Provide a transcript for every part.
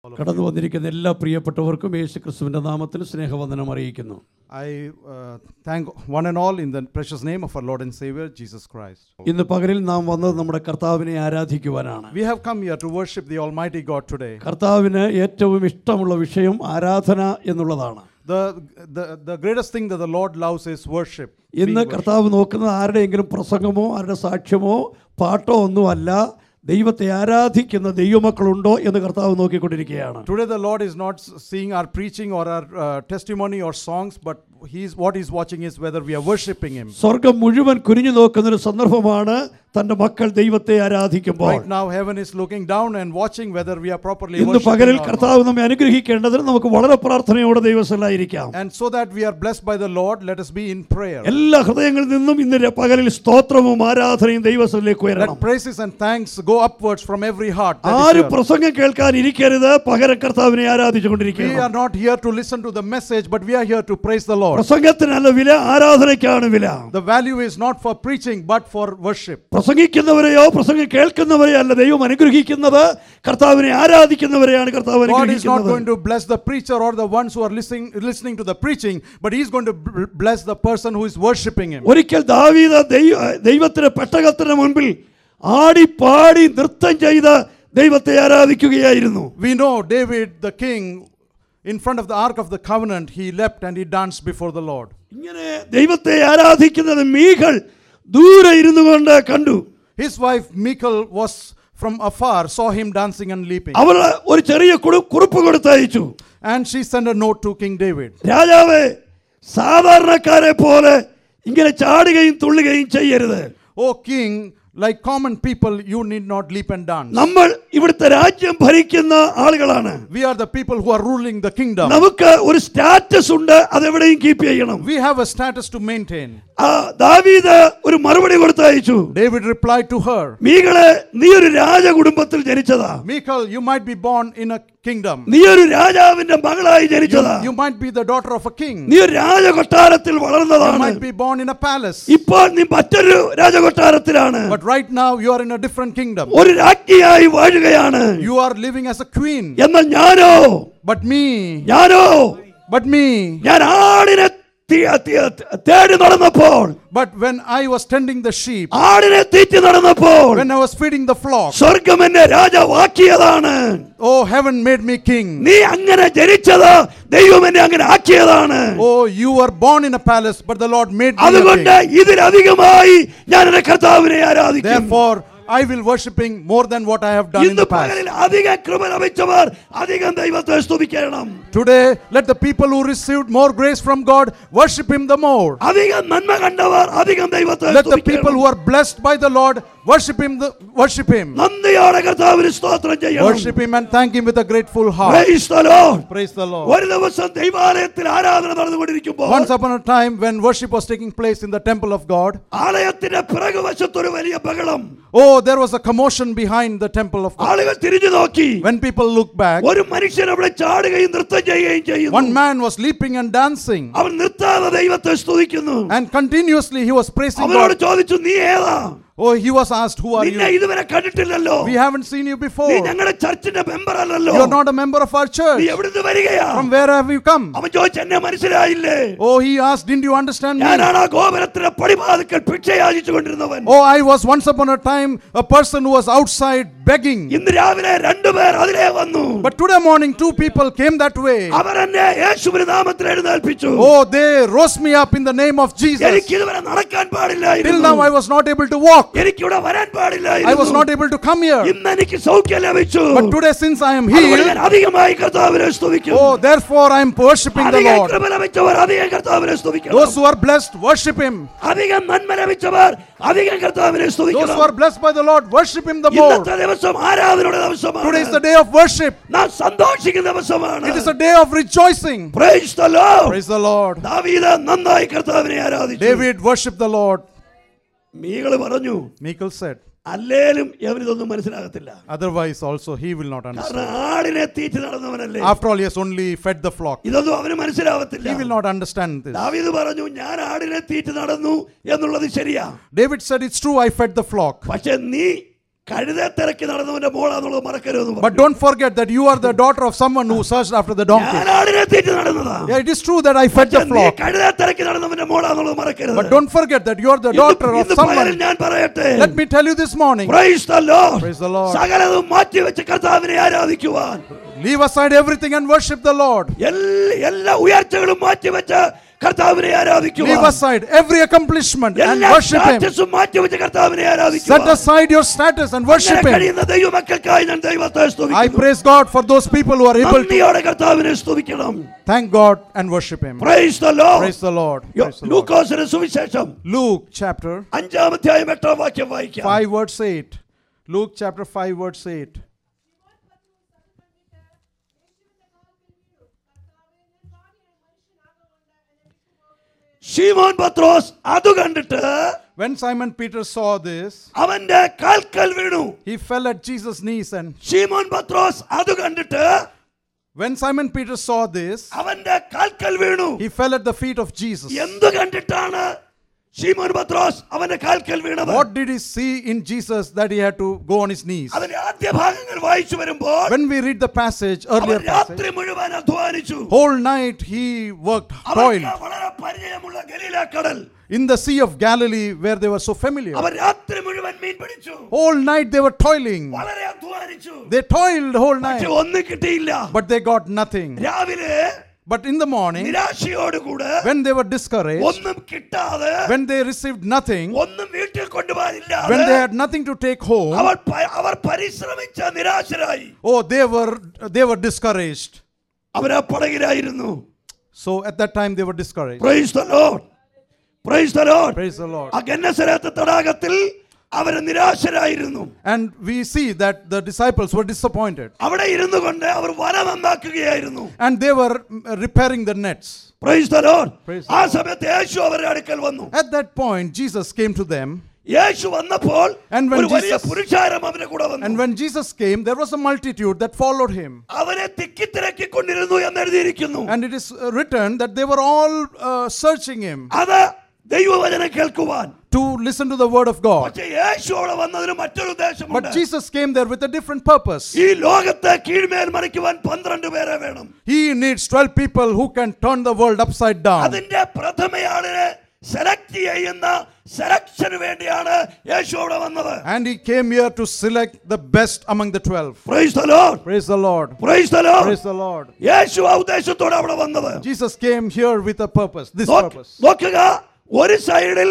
കടന്നു വന്നിരിക്കുന്ന എല്ലാ പ്രിയപ്പെട്ടവർക്കും യേശു ക്രിസ്തുവിന്റെ നാമത്തിൽ സ്നേഹവന്ദനം അറിയിക്കുന്നു I uh, thank one and all in the precious name of our Lord and Savior Jesus Christ. ഇന്ന് പകലിൽ നാം വന്നത് നമ്മുടെ കർത്താവിനെ ആരാധിക്കുവാനാണ് We have come here to worship the Almighty God today. കർത്താവിന് ഏറ്റവും ഇഷ്ടമുള്ള വിഷയം ആരാധന എന്നുള്ളതാണ് The, the, the greatest thing that the Lord loves is worship. ഇന്ന് കർത്താവ് നോക്കുന്നത് ആരുടെയെങ്കിലും പ്രസംഗമോ ആരുടെ സാക്ഷ്യമോ പാട്ടോ ഒന്നുമല്ല ദൈവത്തെ ആരാധിക്കുന്ന ദൈവമക്കളുണ്ടോ എന്ന് കർത്താവ് നോക്കിക്കൊണ്ടിരിക്കുകയാണ് Today the Lord is not s- seeing our preaching or our uh, testimony or songs, but he's, what He's watching is whether we are worshiping Him. സ്വർഗം മുഴുവൻ കുനിഞ്ഞു നോക്കുന്ന ഒരു സന്ദർഭമാണ് തന്റെ മക്കൾ ദൈവത്തെ ആരാധിക്കുമ്പോൾ Right now heaven is looking down and watching whether we are properly ഇന്ന് പകലിൽ worshiping or not. കർത്താവ് നമ്മെ അനുഗ്രഹിക്കേണ്ടതിന് നമുക്ക് വളരെ പ്രാർത്ഥനയോടെ ദൈവസ്ഥലായിരിക്കാം And so that we are blessed by the Lord, let us be in prayer. എല്ലാ ഹൃദയങ്ങളിൽ നിന്നും ഇന്ന് ര- പകലിൽ സ്തോത്രവും ആരാധനയും ദൈവസ്ഥലേക്ക് ഉയരണം Let praises and thanks go upwards from every heart. that is ആരും here. പ്രസംഗം കേൾക്കാൻ ഇരിക്കരുത് പകരം കർത്താവിനെ We ആരാധിച്ചുകൊണ്ടിരിക്കുക are not here to listen to the message, but we are here to praise the Lord. പ്രസംഗത്തിനല്ല വില ആരാധനയ്ക്കാണ് വില The value is not for preaching, but for worship. പ്രസംഗിക്കുന്നവരെയോ പ്രസംഗം കേൾക്കുന്നവരെയോ അല്ല ദൈവം അനുഗ്രഹിക്കുന്നത് കർത്താവിനെ ആരാധിക്കുന്നവരെയാണ് കർത്താവ് God is not അനുഗ്രഹിക്കുന്നത് going to bless the preacher or the ones who are listening, listening to the preaching, but He's going to b- bless the person who is worshiping Him. ഒരിക്കൽ ദാവീദ ദൈവ ദൈവത്തിന്റെ പെട്ടകത്തിന് മുൻപിൽ ആടി പാടി നൃത്തം ചെയ്ത് ദൈവത്തെ ആരാധിക്കുകയായിരുന്നു We know David, the king, in front of the Ark of the Covenant, he leapt and he danced before the Lord. ഇങ്ങനെ ദൈവത്തെ ആരാധിക്കുന്നത് മീകൾ ദൂരെ ഇരുന്നു കൊണ്ട് കണ്ടു His wife Michal was from afar, saw him dancing and leaping. അവൾ ഒരു ചെറിയ കുടു- കുറിപ്പ് കൊടുത്തയച്ചു And she sent a note to King David. രാജാവേ സാധാരണക്കാരെ പോലെ ഇങ്ങനെ ചാടുകയും തുള്ളുകയും ചെയ്യരുത് O king, like common people, you need not leap and dance. നമ്മൾ ഇവിടുത്തെ രാജ്യം ഭരിക്കുന്ന ആളുകളാണ് We are the people who are ruling the kingdom. നമുക്ക് ഒരു സ്റ്റാറ്റസ് ഉണ്ട് അതെവിടെയും കീപ്പ് ചെയ്യണം We have a status to maintain. ആ ദാവീദ് ഒരു മറുപടി കൊടുത്തയച്ചു David replied to her, മീകളെ നീ ഒരു രാജകുടുംബത്തിൽ ജനിച്ചതാ Michal, you might be born in a kingdom. നീ ഒരു രാജാവിന്റെ മകളായി ജനിച്ചതാ You might be the daughter of a king. നീ ഒരു രാജകൊട്ടാരത്തിൽ You വളർന്നതാണ് might be born in a palace. ഇപ്പോൾ നീ മറ്റൊരു രാജകൊട്ടാരത്തിലാണ് But right now, you are in a different kingdom. ഒരു രാജ്ഞിയായി വാഴുകയാണ് You are living as a queen. എന്നാൽ ഞാനോ But me, ഞാനോ but me. ഞാൻ ആടിനെ തി- തി- തേടി നടന്നപ്പോൾ But when I was tending the sheep, ആടിനെ തീറ്റി നടന്നപ്പോൾ when I was feeding the flock, സ്വർഗം എന്നെ രാജാവാക്കിയതാണ് oh, heaven made me king. നീ അങ്ങനെ ജനിച്ചത് ദൈവം എന്നെ അങ്ങനെ ആക്കിയതാണ് Oh, you were born in a palace, but the Lord made me a അതുകൊണ്ട് king. ഇതിലധികമായി ഞാൻ എന്റെ കർത്താവിനെ ആരാധിക്കും Therefore, I will worshiping more than what I have done in ഇന്ന് the past. പകലിൽ അധിക കൃപ ലഭിച്ചവർ അധികം ദൈവത്തെ സ്തുതിക്കണം Today, let the people who received more grace from God worship Him the more. അധികം നന്മ കണ്ടവർ അധികം ദൈവത്തെ Let the people സ്തുതിക്കണം who are blessed by the Lord worship Him. The, worship Him. നന്ദിയോടെ കർത്താവിന് സ്തോത്രം ചെയ്യണം Worship Him and thank Him with a grateful heart. Praise the Lord. Praise the Lord. ഒരു ദിവസം ദൈവാലയത്തിൽ ആരാധന നടന്നുകൊണ്ടിരിക്കുമ്പോൾ Once upon a time, when worship was taking place in the temple of God, ആലയത്തിന്റെ പിറകുവശത്ത് ഒരു വലിയ ബഹളം oh, there was a commotion behind the temple of God. ആളുകൾ തിരിഞ്ഞു നോക്കി When people looked back, ഒരു മനുഷ്യൻ അവിടെ ചാടുകയും നൃത്തം ചെയ്യുകയും one ചെയ്യുന്നു man was leaping and dancing, അവൻ നിർത്താതെ ദൈവത്തെ സ്തുതിക്കുന്നു and continuously he was praising അവനോട് God. ചോദിച്ചു നീ ഏതാ Oh, he was asked, Who are നിന്നെ you? ഇതുവരെ കണ്ടിട്ടില്ലല്ലോ We haven't seen you നീ before. ഞങ്ങളുടെ ചർച്ചിന്റെ മെമ്പർ അല്ലല്ലോ You are not a member of our നീ church. എവിടുന്ന് വരികയാ From where have you come? അവൻ ചോദിച്ചു എന്നെ മനസ്സിലായില്ലേ Oh, he asked, Didn't you understand me? ഞാനാണ് ആ ഗോപുരത്തിന്റെ പടിവാതിക്കൽ ഭിക്ഷ യാചിച്ചു കൊണ്ടിരുന്നവൻ Oh, I was once upon a time a person who was outside begging. ഇന്ന് രാവിലെ രണ്ടുപേർ അതിലേ വന്നു But today morning, two people came that way. അവർ എന്നെ യേശുവിന്റെ നാമത്തിൽ എഴുന്നേൽപ്പിച്ചു Oh, they rose me up in the name of Jesus. എനിക്ക് ഇതുവരെ നടക്കാൻ Till പാടില്ലായിരുന്നു now, I was not able to walk. എനിക്ക് ഇവിടെ വരാൻ I was പാടില്ലായിരുന്നു not able to come here. ഇന്ന് എനിക്ക് സൗഖ്യം ലഭിച്ചു But today, since I am അതുകൊണ്ട് healed, ഞാൻ അധികമായി കർത്താവിനെ സ്തുതിക്കും oh, therefore I am worshiping the അധികം Lord. കൃപ ലഭിച്ചവർ അധികം കർത്താവിനെ സ്തുതിക്കണം Those who are blessed, worship Him. അധികം നന്മ ലഭിച്ചവർ അധികം കർത്താവിനെ Those സ്തുതിക്കണം who are blessed by the Lord, worship Him the more. ഇന്നത്തെ ദിവസം ആരാധനയുടെ ദിവസമാണ് Today is the day of worship. നാം സന്തോഷിക്കുന്ന ദിവസമാണ് It is a day of rejoicing. Praise the Lord. Praise the Lord. ദാവീദ് നന്നായി കർത്താവിനെ ആരാധിച്ചു David worshiped the Lord. മീകള് പറഞ്ഞു Michal said, അല്ലേലും എവരിതൊന്നും മനസ്സിലാകത്തില്ല Otherwise, also he will not understand. കാരണം ആടിനെ തീറ്റി നടന്നവനല്ലേ After all, he has only fed the flock. ഇതൊന്നും അവന് He will മനസ്സിലാവത്തില്ല not understand this. ദാവീദ് പറഞ്ഞു ഞാൻ ആടിനെ തീറ്റി നടന്നു എന്നുള്ളത് ശരിയാ David said, It's true, I fed the flock. പക്ഷെ നീ കഴുതെ തിരക്കി നടന്നവന്റെ മോളാന്നുള്ളത് മറക്കരുത് But don't forget that you are the daughter of someone who searched after the donkey. ഞാൻ ആടിനെ തീറ്റി നടന്നതാ Yeah, it is true that I fed the നീ flock. കഴുതെ തിരക്കി നടന്നവന്റെ മോളാന്നുള്ളത് മറക്കരുത് But don't forget that you are the ഇന്ന് daughter of ഇന്ന് പകലിൽ someone. ഞാൻ പറയട്ടെ Let me tell you this morning Praise the Lord. Praise the Lord. സകലതും മാറ്റി വെച്ച് കർത്താവിനെ ആരാധിക്കുവാൻ leave aside everything and worship the Lord. എല്ലാ എല്ലാ ഉയർച്ചകളും മാറ്റി വെച്ച് കർത്താവിനെ Leave ആരാധിക്കുവാൻ aside every accomplishment and എല്ലാ worship Him. സ്റ്റാറ്റസും മാറ്റി വെച്ച് കർത്താവിനെ Set ആരാധിക്കുവാൻ aside your status and worship അങ്ങനെ Him. കഴിയുന്ന ദൈവമക്കൾക്കായി ഞാൻ ദൈവത്തെ I സ്തുതിക്കുന്നു praise God for those people who are able to നന്ദിയോടെ കർത്താവിനെ സ്തുതിക്കണം thank God and worship Him. Praise the Lord. Praise the Lord. യോ- Praise the Lord. ലൂക്കോസിന്റെ സുവിശേഷം Luke chapter അഞ്ചാമധ്യായം എട്ടാം വാക്യം വായിക്കാം 5 verse 8. Luke chapter 5 verse 8. Shimon പത്രോസ് അത് കണ്ടിട്ട് When Simon Peter saw this, അവന്റെ കാൽക്കൽ വീണു he fell at Jesus' knees and Shimon പത്രോസ് അത് കണ്ടിട്ട് when Simon Peter saw this, അവന്റെ കാൽക്കൽ വീണു he fell at the feet of Jesus. എന്ത് കണ്ടിട്ടാണ് ഷീമോൻ പത്രോസ് അവന്റെ കാൽക്കൽ വീണത് What did he see in Jesus that he had to go on his knees? അതിന്റെ ആദ്യ ഭാഗങ്ങൾ വായിച്ചു വരുമ്പോൾ When we read the passage, അവൻ earlier passage, രാത്രി മുഴുവൻ അധ്വാനിച്ചു whole night he worked, അവർക്ക് toiled വളരെ പരിചയമുള്ള ഗലീല കടൽ in the Sea of Galilee where they were so familiar. അവർ രാത്രി മുഴുവൻ മീൻ പിടിച്ചു Whole night they were toiling. വളരെ അധ്വാനിച്ചു They toiled whole night, പക്ഷെ ഒന്നും കിട്ടിയില്ല but they got nothing. രാവിലെ But in the morning, നിരാശയോടുകൂടെ when they were discouraged, ഒന്നും കിട്ടാതെ when they received nothing, ഒന്നും വീട്ടിൽ when they കൊണ്ടുപോകാനില്ലാതെ had nothing to take home, അവർ പ- അവർ പരിശ്രമിച്ച നിരാശരായി oh, they were they were discouraged. അവരാ പടകിലായിരുന്നു So at that time they were discouraged. Praise the Lord praise the Lord Praise the Lord. ആ ഗന്നസരത്ത് തടാകത്തിൽ അവര് നിരാശരായിരുന്നു And we see that the disciples were disappointed അവിടെ ഇരുന്നു കൊണ്ട് അവർ വല നന്നാക്കുകയായിരുന്നു and they were mm, repairing the nets. Praise the Lord Praise the ആ Lord. സമയത്ത് യേശു അവരുടെ അടുക്കൽ വന്നു At that point, Jesus came to them, യേശു വന്നപ്പോൾ And when ഒരു വലിയ Jesus- പുരുഷാരം അവന്റെ കൂടെ and വന്നു when Jesus came, there was a multitude that followed him. അവനെ തിക്കിത്തിരക്കിക്കൊണ്ടിരുന്നു എന്ന് എഴുതിയിരിക്കുന്നു And it is uh, written that they were all uh, searching him അത് ദൈവവചനം കേൾക്കുവാൻ to listen to the word of God. പക്ഷേ യേശു അവിടെ വന്നതിന് മറ്റൊരു ഉദ്ദേശമുണ്ട് But Jesus came there with a different purpose. ഈ ലോകത്തെ കീഴ്മേൽ മറിക്കുവാൻ പന്ത്രണ്ട് പേരെ വേണം He needs 12 people who can turn the world upside down. അതിന്റെ പ്രഥമയാളിനെ സെലക്ട് ചെയ്യുന്ന സെലക്ഷന് വേണ്ടിയാണ് യേശു അവിടെ വന്നത് And he came here to select the best among the 12. Praise the Lord Praise the Lord. Praise the Lord Praise the Lord. യേശു ആ ഉദ്ദേശത്തോടെ അവിടെ വന്നത് Jesus came here with a purpose, this നോക്ക്- purpose. നോക്കുക ഒരു സൈഡിൽ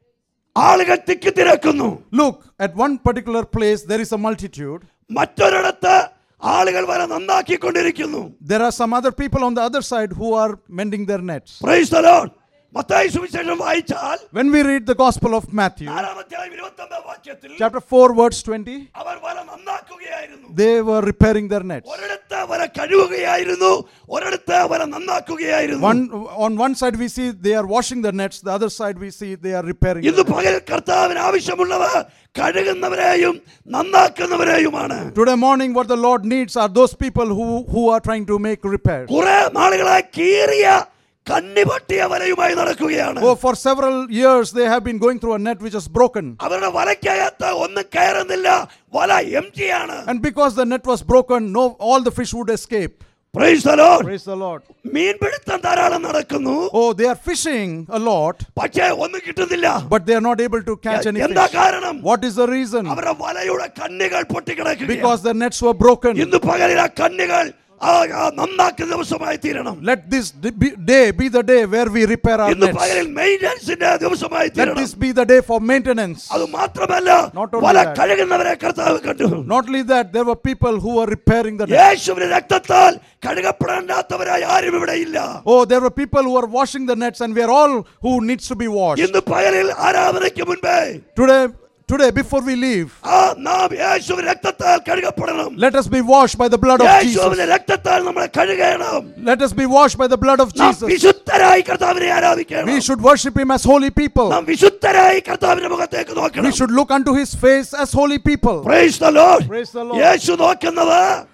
ആളുകൾ തിക്കിത്തിരക്കുന്നു Look, at one particular place there is a multitude. മറ്റൊരിടത്ത് ആളുകൾ വരെ നന്നാക്കിക്കൊണ്ടിരിക്കുന്നു There are some other people on the other side who are mending their nets. Praise the Lord Mathai സുവിശേഷം വായിച്ചാൽ When we read the Gospel of Matthew, നാലാമധ്യായം ഇരുപത്തൊമ്പതാം വാക്യത്തിൽ chapter 4, verse 20, അവർ വല നന്നാക്കുകയായിരുന്നു they were repairing their nets. ഒരിടത്ത് വല കഴുകുകയായിരുന്നു ഒരിടത്ത് വല നന്നാക്കുകയായിരുന്നു One, on one side we see they are washing their nets, the other side we see they are repairing. ഇന്ന് their nets. പകൽ കർത്താവിന് ആവശ്യമുള്ളത് കഴുകുന്നവരെയും നന്നാക്കുന്നവരെയുമാണ് Today morning, what the Lord needs are those people who, who are trying to make repairs. കുറെ നാളുകളായി കീറിയ കണ്ണിപട്ടിയ വലയുമായി നടക്കുകയാണ് Oh, for several years they have been going through a net which is broken. അവരുടെ വലയ്ക്കകത്ത് ഒന്നും കയറുന്നില്ല വല എം ആണ് And because the net was broken, no, all the fish would escape. Praise the Lord. Praise the Lord. മീൻപിടുത്തം ധാരാളം നടക്കുന്നു Oh, they are fishing a lot, പക്ഷേ ഒന്നും കിട്ടുന്നില്ല but they are not able to catch any എന്താ fish. കാരണം What is the reason? അവരുടെ വലയുടെ കണ്ണികൾ പൊട്ടിക്കിടക്കുക Because the nets were broken. ഇന്ന് പകലിൽ ആ കണ്ണികൾ ആ ആ നന്നാക്കുന്ന ദിവസമായി തീരണം Let this d- be- day be the day where we repair our ഇന്ന് nets. പകലിൽ മെയിൻ്റനൻസിന്റെ ദിവസമായി Let തീരണം this be the day for maintenance. അത് മാത്രമല്ല Not only വല that. കഴുകുന്നവരെ കർത്താവ് കണ്ടു Not only that, there were people who were repairing the net. യേശുവിന്റെ രക്തത്താൽ കഴുകപ്പെടേണ്ടാത്തവരായി ആരും ഇവിടെ ഇല്ല Oh, there were people who were washing the nets, and we are all who needs to be washed. ഇന്ന് പകലിൽ ആരാധനയ്ക്ക് മുൻപേ Today, today, before we leave, ആ നാം യേശുവിന്റെ രക്തത്താൽ കഴുകപ്പെടണം let us be washed by the blood of യേശുവിന്റെ Jesus. രക്തത്താൽ നമ്മളെ കഴുകണം Let us be washed by the blood of നാം Jesus. വിശുദ്ധരായി കർത്താവിനെ ആരാധിക്കണം We should worship Him as holy people. നാം വിശുദ്ധരായി കർത്താവിന്റെ മുഖത്തേക്ക് We നോക്കണം should look unto His face as holy people. Praise the Lord. Praise the Lord. യേശു നോക്കുന്നത്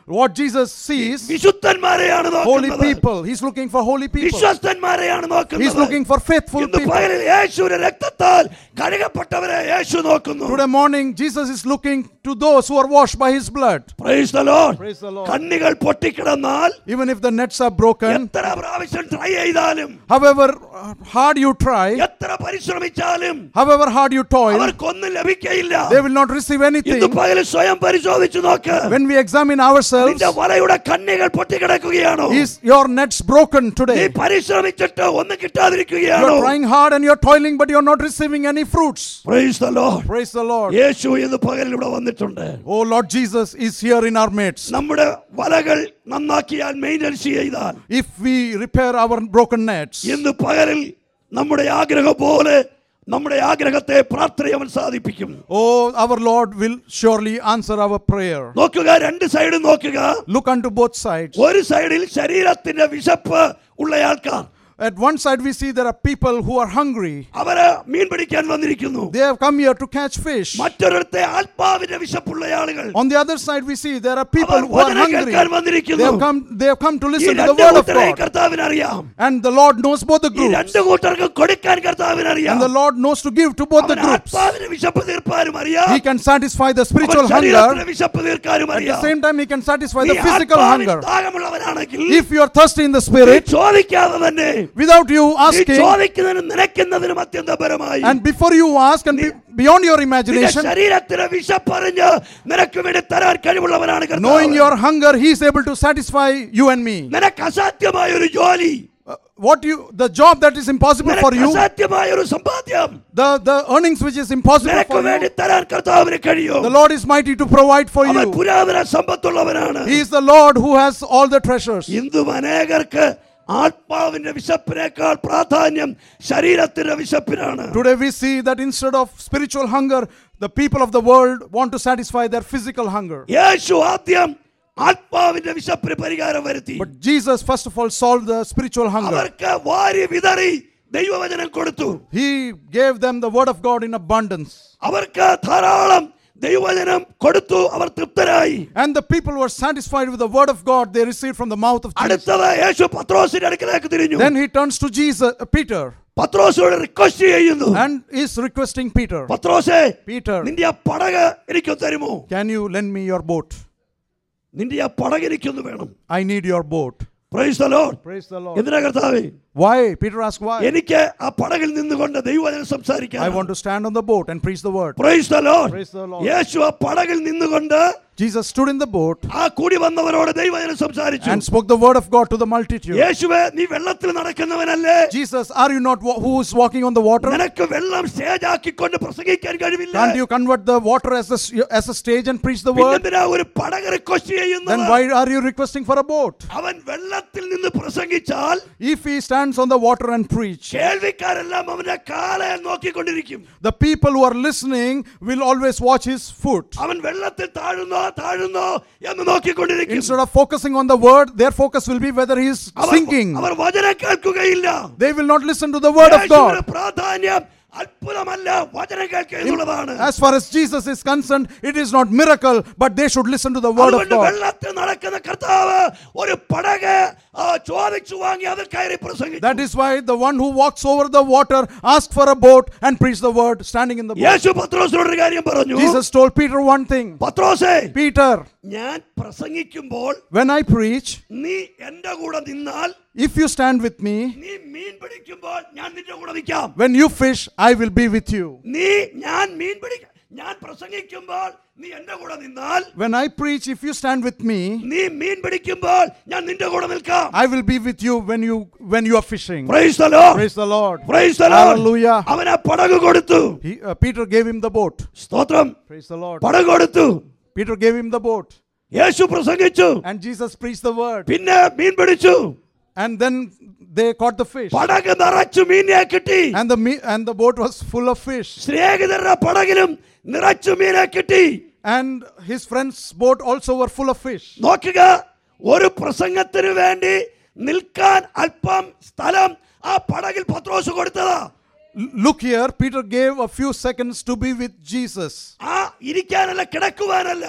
What Jesus sees, വിശുദ്ധന്മാരെയാണ് holy നോക്കുന്നത് people. He's looking for holy people. വിശ്വസ്തന്മാരെയാണ് He's നോക്കുന്നത് looking for faithful ഇന്ന് people. പകലിൽ യേശുവിന്റെ രക്തത്താൽ കഴുകപ്പെട്ടവരെ യേശു നോക്കുന്നു Today morning, Jesus is looking to those who are washed by his blood. Praise the Lord. Praise the Lord. കണ്ണികൾ പൊട്ടിക്കിടന്നാൽ Even if the nets are broken, എത്ര പ്രാവശ്യം try ചെയ്താലും however uh, hard you try, എത്ര പരിശ്രമിച്ചാലും however hard you toil, അവർക്കൊന്നും ലഭിക്കയില്ല they will not receive ഇന്ന് anything. പകൽ സ്വയം പരിശോധിച്ചു നോക്ക് When we examine ourselves, നിന്റെ വലയുടെ കണ്ണികൾ പൊട്ടിക്കിടക്കുകയാണോ is your nets broken നീ today? പരിശ്രമിച്ചിട്ട് ഒന്നും You're കിട്ടാതിരിക്കുകയാണോ trying hard and you're toiling, but you're not receiving any fruits. Praise the Lord. Praise the Lord. യേശു ഇന്ന് പകൽ ഇവിടെ വന്നിട്ടുണ്ട് Oh Lord Jesus is here in our midst. നമ്മുടെ വലകൾ നന്നാക്കിയാൽ maintenance ചെയ്താൽ If we repair our broken nets, ഇന്ന് പകലിൽ നമ്മുടെ ആഗ്രഹം പോലെ നമ്മുടെ ആഗ്രഹത്തെ പ്രാർത്ഥന അവൻ സാധിപ്പിക്കും oh, our Lord will surely answer our prayer. നോക്കുക രണ്ട് സൈഡും നോക്കുക Look unto both sides. ഒരു സൈഡിൽ ശരീരത്തിന്റെ വിശപ്പ് ഉള്ള ആൾക്കാർ At one side, we see there are people who are hungry. അവര് മീൻ പിടിക്കാൻ വന്നിരിക്കുന്നു They have come here to catch fish. മറ്റൊരിടത്തെ ആത്മാവിന്റെ വിശപ്പുള്ള ആളുകൾ On the other side, we see there are people our who are വചനം hungry. കേൾക്കാൻ They വന്നിരിക്കുന്നു have come, they have come to ഈ listen to the രണ്ട് word of കൂട്ടരെ God. കർത്താവിന് അറിയാം And the Lord knows both the ഈ groups. രണ്ട് കൂട്ടർക്ക് കൊടുക്കാൻ കർത്താവിന് അറിയാം And the Lord knows to give to both the അവന് groups. ആത്മാവിന് വിശപ്പ് തീർപ്പാനും അറിയാം He can satisfy the അവൻ spiritual ശരീരത്തിന് hunger. വിശപ്പ് തീർക്കാനും At the അറിയാം same time, He can satisfy നീ the physical ആത്മാവിൽ hunger. ദാഹമുള്ളവനാണെങ്കിൽ If you are thirsty in the നീ spirit, ചോദിക്കാതെ തന്നെ without you നീ asking, ചോദിക്കുന്നതിനും നിനക്കുന്നതിനും അത്യന്തപരമായി and before you ask and be, beyond your നിന്റെ imagination, ശരീരത്തിന് വിശപ്പറിഞ്ഞ് നിനക്ക് വേണ്ടി തരാൻ കഴിവുള്ളവനാണ് knowing കർത്താവ്. your hunger, He is able to satisfy you and me. നിനക്ക് അസാധ്യമായ ഒരു ജോലി Uh, what you, the job that is impossible for നിനക്ക് you, അസാധ്യമായ ഒരു സമ്പാദ്യം the, the earnings which is impossible നിനക്ക് for വേണ്ടി you, തരാൻ കർത്താവിന് കഴിയും the Lord is mighty to provide for അവൻ you. പുരാതന സമ്പത്തുള്ളവനാണ് He is the Lord who has all the treasures. Indu അനേകർക്ക് ആത്മാവിന്റെ വിശപ്പിനേക്കാൾ പ്രാധാന്യം ശരീരത്തിന്റെ വിശപ്പിനാണ് Today we see that instead of spiritual hunger, the people of the world want to satisfy their physical hunger. യേശു ആദ്യം ആത്മാവിന്റെ വിശപ്പിന് പരിഹാരം വരുത്തി But Jesus, first of all, solved the spiritual hunger. അവർക്ക് വാരി വിതറി ദൈവവചനം കൊടുത്തു He gave them the word of God in abundance. അവർക്ക് ധാരാളം ദൈവവചനം കൊടുത്തു അവർ തൃപ്തരായി And the people were satisfied with the word of God they received from the mouth of Jesus. അടുത്തത് യേശു പത്രോസിന്റെ അടുക്കലേക്ക് തിരിഞ്ഞു Then he turns to Jesus, uh, Peter, പത്രോസിനോട് request ചെയ്യുന്നു and is requesting Peter, പത്രോസേ Peter, നിന്റെ ആ പടക് എനിക്ക് തരുമോ can you lend me your boat? നിന്റെ ആ പടക് എനിക്കൊന്ന് വേണം I need your boat. പ്രൈസ് the Lord Praise the Lord. എന്തിനാ കർത്താവേ Why? Peter asked why. എനിക്ക് ആ പടകിൽ നിന്നുകൊണ്ട് ദൈവവചനം I സംസാരിക്കാൻ want to stand on the boat and preach the word. പ്രൈസ് the Lord Praise the Lord. യേശു ആ പടകിൽ നിന്നുകൊണ്ട് Jesus stood in the boat ആ കൂടി വന്നവരോട് ദൈവവചനം സംസാരിച്ചു and spoke the word of God to the multitude. യേശുവേ നീ വെള്ളത്തിൽ നടക്കുന്നവനല്ലേ Jesus, are you not wa- who is walking on the water? നിനക്ക് വെള്ളം സ്റ്റേജ് ആക്കിക്കൊണ്ട് പ്രസംഗിക്കാൻ കഴിവില്ല Can't you convert the water as a, s- as a stage and preach the word? പിന്നെന്തിനാ ഒരു പടക് റിക്വസ്റ്റ് Then ചെയ്യുന്നത് why are you requesting for a boat? അവൻ വെള്ളത്തിൽ നിന്ന് പ്രസംഗിച്ചാൽ If he stands on the water and preach, കേൾവിക്കാരെല്ലാം അവന്റെ കാലെ നോക്കിക്കൊണ്ടിരിക്കും the people who are listening will always watch his foot. അവൻ വെള്ളത്തിൽ താഴുന്നോ താഴുന്നോ എന്ന് നോക്കിക്കൊണ്ടിരിക്കും Instead of focusing on the word, their focus will be whether he is our sinking. അവർ വചനം കേൾക്കുകയില്ല They will not listen to the word of യേശുവിന് God. പ്രാധാന്യം അത്ഭുതമല്ല വചനം കേൾക്കുക എന്നുള്ളതാണ് As far as Jesus is concerned, it is not miracle, but they should listen to the word of അതുകൊണ്ട് God. വെള്ളത്തിൽ നടക്കുന്ന കർത്താവ് ഒരു പടക് ആ, ചോദിച്ചു വാങ്ങി അതിൽ കയറി പ്രസംഗിച്ചു That is why the one who walks over the water asked for a boat and preached the word standing in the boat. യേശു പത്രോസിനോട് ഒരു കാര്യം പറഞ്ഞു Jesus told Peter one thing പത്രോസേ Peter, ഞാൻ പ്രസംഗിക്കുമ്പോൾ when I preach, നീ എന്റെ കൂടെ നിന്നാൽ if you stand with me, നീ മീൻ പിടിക്കുമ്പോൾ ഞാൻ നിന്റെ കൂടെ നിൽക്കാം when you fish, I will be with you. നീ ഞാൻ മീൻ പിടിക്ക ഞാൻ പ്രസംഗിക്കുമ്പോൾ നീ എന്റെ കൂടെ നിന്നാൽ When I preach, if you stand with me, നീ മീൻ പിടിക്കുമ്പോൾ ഞാൻ നിന്റെ കൂടെ നിൽക്കാം I will be with you when you when you are fishing. Praise the Lord. Praise the Lord. Praise the Lord. Hallelujah. അവൻ ആ പടക് കൊടുത്തു He, uh, Peter gave him the boat. സ്തോത്രം Praise the Lord. പടക് കൊടുത്തു Peter gave him the boat. യേശു പ്രസംഗിച്ചു And Jesus preached the word. പിന്നെ മീൻ പിടിച്ചു And then they caught the fish. പടക് നിറച്ചു മീനെ കിട്ടി And the me- and the boat was full of fish. സ്നേഹിതരുടെ പടകിലും നിറച്ചു മീനെ കിട്ടി And his friend's boat also were full of fish. നോക്കുക ഒരു പ്രസംഗത്തിന് വേണ്ടി നിൽക്കാൻ അല്പം സ്ഥലം ആ പടകിൽ പത്രോസ് കൊടുത്തതാ L- Look here, Peter gave a few seconds to be with Jesus. ആ ഇരിക്കാനല്ല കിടക്കുവാനല്ല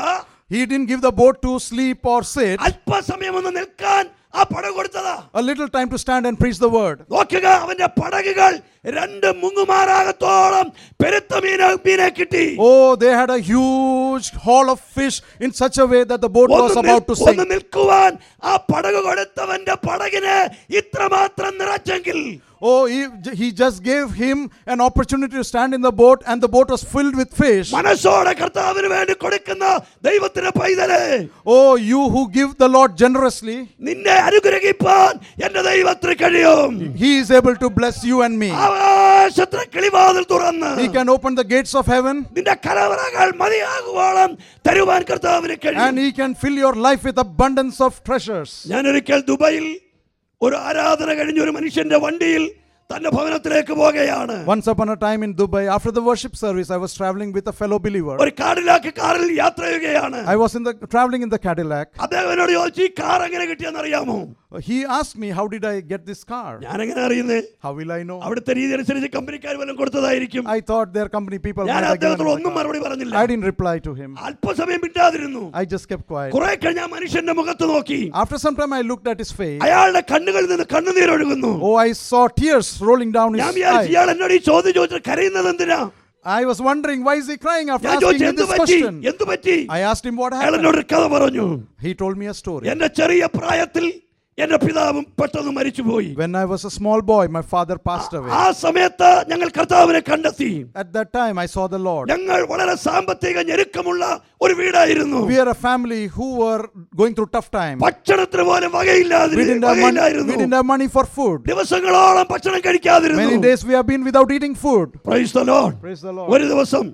He didn't give the boat to sleep or sit. അല്പസമയം ഒന്ന് നിൽക്കാൻ ആ പടക് കൊടുത്തതാ A little time to stand and preach the word. നോക്കുക അവന്റെ പടകുകൾ രണ്ട് മുങ്ങുമാറാകത്തോളം പെരുത്ത മീന മീനെ കിട്ടി Oh, they had a huge haul of fish in such a way that the boat was ഒന്ന് about to നിൽ- ഒന്ന് sink. നിൽക്കുവാൻ ആ പടക് കൊടുത്തവന്റെ പടകിന് ഇത്രമാത്രം നിറച്ചെങ്കിൽ Oh, he, he just gave him an opportunity to stand in the boat, and the boat was filled with fish. മനസ്സോടെ കർത്താവിന് വേണ്ടി കൊടുക്കുന്ന ദൈവത്തിന്റെ പൈതലേ Oh, you who give the Lord generously, നിന്നെ അനുഗ്രഹിപ്പാൻ എന്റെ ദൈവത്തിന് കഴിയും he is able to bless you and me. ആകാശത്തിന് കിളിവാതിൽ തുറന്ന് He can open the gates of heaven നിന്റെ കലവറകൾ മതിയാകുവോളം തരുവാൻ കർത്താവിന് and കഴിയും he can fill your life with abundance of treasures. ഞാൻ ഒരിക്കൽ ദുബായിൽ ഒരു ആരാധന കഴിഞ്ഞ ഒരു മനുഷ്യന്റെ വണ്ടിയിൽ തന്റെ ഭവനത്തിലേക്ക് പോകുകയാണ് Once upon a time in Dubai, after the worship service, I was traveling with a fellow believer. ഒരു കാടിലാക്കി കാറിൽ യാത്ര ചെയ്യുകയാണ് I was in the traveling in the Cadillac. അദ്ദേഹം എന്നോട് ചോദിച്ചു ഈ കാർ എങ്ങനെ കിട്ടിയെന്ന് അറിയാമോ He asked me, How did I get this car? ഞാൻ എങ്ങനെ അറിയുന്നേ How will I know? അവിടുത്തെ രീതി അനുസരിച്ച് കമ്പനിക്കാർ വല്ലതും കൊടുത്തതായിരിക്കും I thought their company people ഞാൻ might have given അദ്ദേഹത്തോട് him the ഒന്നും car. മറുപടി പറഞ്ഞില്ല I didn't reply to him. അല്പസമയം മിണ്ടാതിരുന്നു I just kept quiet. കുറെ കഴിഞ്ഞ ആ മനുഷ്യന്റെ മുഖത്ത് നോക്കി After some time, I looked at his face. അയാളുടെ കണ്ണുകളിൽ നിന്ന് കണ്ണുനീരൊഴുകുന്നു Oh, I saw tears rolling down ഞാൻ his വിചാരിച്ചു eyes. ഇയാൾ എന്നോട് ഈ ചോദ്യം ചോദിച്ചിട്ട് കരയുന്നത് എന്തിനാ I was wondering, why is he crying after ഞാൻ asking ചോദിച്ചു me എന്ത് this പറ്റി question? എന്ത് പറ്റി I asked him what അയാൾ happened. എന്നോട് ഒരു കഥ പറഞ്ഞു He told me a story. എന്റെ ചെറിയ പ്രായത്തിൽ എന്റെ പിതാവും പെട്ടെന്ന് മരിച്ചുപോയി When I was a small boy, my father passed away. ആ സമയത്ത് ഞങ്ങൾ കർത്താവിനെ കണ്ടെത്തി At that time, I saw the Lord. ഞങ്ങൾ വളരെ സാമ്പത്തിക ഞെരുക്കമുള്ള ഒരു വീടായിരുന്നു We are a family who were going through tough times. ഭക്ഷണത്തിന് പോലും We വകയില്ലാതിരി- didn't have money, we വകയില്ലായിരുന്നു didn't have money for food. ദിവസങ്ങളോളം ഭക്ഷണം കഴിക്കാതിരുന്നു Many days we have been without eating food. Praise the Lord. Praise the Lord. ഒരു ദിവസം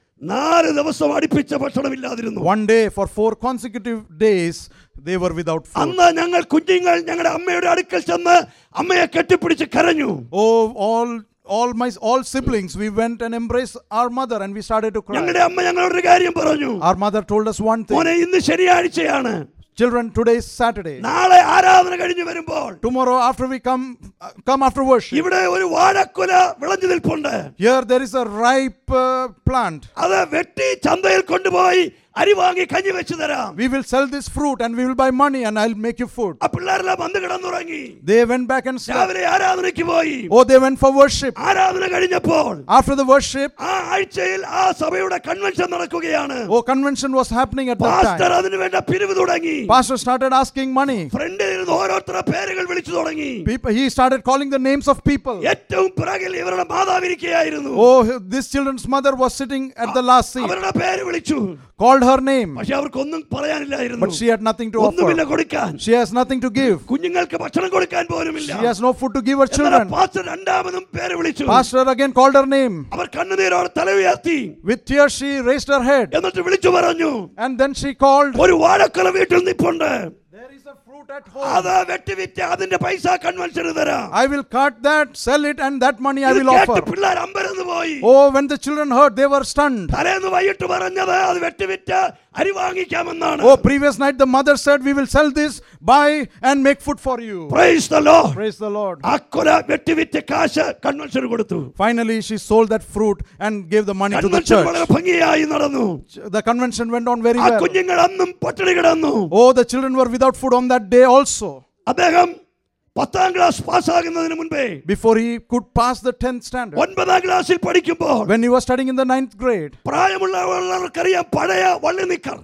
നാല് ദിവസം അടുപ്പിച്ച ഭക്ഷണമില്ലാതിരുന്നു One day, for four consecutive days, they were without food. അന്ന് ഞങ്ങൾ കുഞ്ഞുങ്ങൾ ഞങ്ങളുടെ അമ്മയുടെ അടുക്കൽ ചെന്ന് അമ്മയെ കെട്ടിപ്പിടിച്ച് കരഞ്ഞു Oh, all, all my, all siblings, we went and embraced our mother and we started to cry. ഞങ്ങളുടെ അമ്മ ഞങ്ങളോടൊരു കാര്യം പറഞ്ഞു Our mother told us one thing. മോനെ ഇന്ന് ശനിയാഴ്ചയാണ് Children, today is Saturday. നാളെ ആരാധന കഴിഞ്ഞു വരുമ്പോൾ Tomorrow, after we come, uh, come after worship. ഇവിടെ ഒരു വാഴക്കുല വിളഞ്ഞു നിൽപ്പുണ്ട് Here there is a ripe uh, plant. അത് വെട്ടി ചന്തയിൽ കൊണ്ടുപോയി അരി വാങ്ങി കഞ്ഞി വെച്ച് തരാം We will sell this fruit and we will buy money and I'll make you food. ആ പിള്ളേരെല്ലാം വന്ന് കിടന്നുറങ്ങി They went back and slept. രാവിലെ ആരാധനയ്ക്ക് പോയി Oh, they went for worship. ആരാധന കഴിഞ്ഞപ്പോൾ After the worship, ആ ആഴ്ചയിൽ ആ സഭയുടെ കൺവെൻഷൻ നടക്കുകയാണ് oh, convention was happening at that pastor time. അതിന് വേണ്ട പിരിവ് തുടങ്ങി Pastor started asking money. ഫ്രണ്ടിൽ ഇരുന്ന് ഓരോരുത്തരുടെ പേരുകൾ വിളിച്ചു തുടങ്ങി People, he started calling the names of people. ഏറ്റവും പിറകിൽ ഇവരുടെ മാതാവിരിക്കുകയായിരുന്നു Oh, this children's mother was sitting at the last seat, അവരുടെ പേര് വിളിച്ചു called her name, പക്ഷെ അവർക്കൊന്നും പറയാനില്ലായിരുന്നു but she had nothing to ഒന്നുമില്ല offer. കൊടുക്കാൻ She has nothing to give. കുഞ്ഞുങ്ങൾക്ക് ഭക്ഷണം കൊടുക്കാൻ പോലുമില്ല She has no food to give her എന്നാൽ children. പാസ്റ്റർ രണ്ടാമതും പേര് വിളിച്ചു Pastor again called her name. അവർ കണ്ണുനീരോടെ തല ഉയർത്തി With tears, she raised her head. എന്നിട്ട് വിളിച്ചു പറഞ്ഞു And then she called, ഒരു വാഴക്കുല വീട്ടിൽ നിപ്പുണ്ട് There is a fruit at home. അത് വെട്ടിവിറ്റ് അതിന്റെ പൈസ കൺവെൻഷന് തരാം I will cut that, sell it, and that money I ഇത് will കേട്ട് offer. പിള്ളേർ അമ്പരന്ന് പോയി Oh, when the children heard, they were stunned. തലേന്ന് വൈകിട്ട് പറഞ്ഞത് അത് വെട്ടിവിറ്റ് അരി വാങ്ങിക്കാമെന്നാണ് Oh, previous night the mother said, We will sell this, buy, and make food for you. Praise the Lord. Praise the Lord. ആ കൊല വെട്ടിവിറ്റ് കാശ് കൺവെൻഷന് കൊടുത്തു Finally, she sold that fruit and gave the money to the convention വളരെ church. ഭംഗിയായി നടന്നു The convention went on very ആ well. കുഞ്ഞുങ്ങൾ അന്നും പട്ടിണി കിടന്നു Oh, the children were without food on that day also. അദ്ദേഹം പത്താം ക്ലാസ് പാസ്സാകുന്നതിന് മുൻപേ Before he could pass the 10th standard. ഒൻപതാം ക്ലാസ്സിൽ പഠിക്കുമ്പോൾ When he was studying in the ninth grade, പ്രായമുള്ളവർക്കറിയാം പഴയ വള്ളി knicker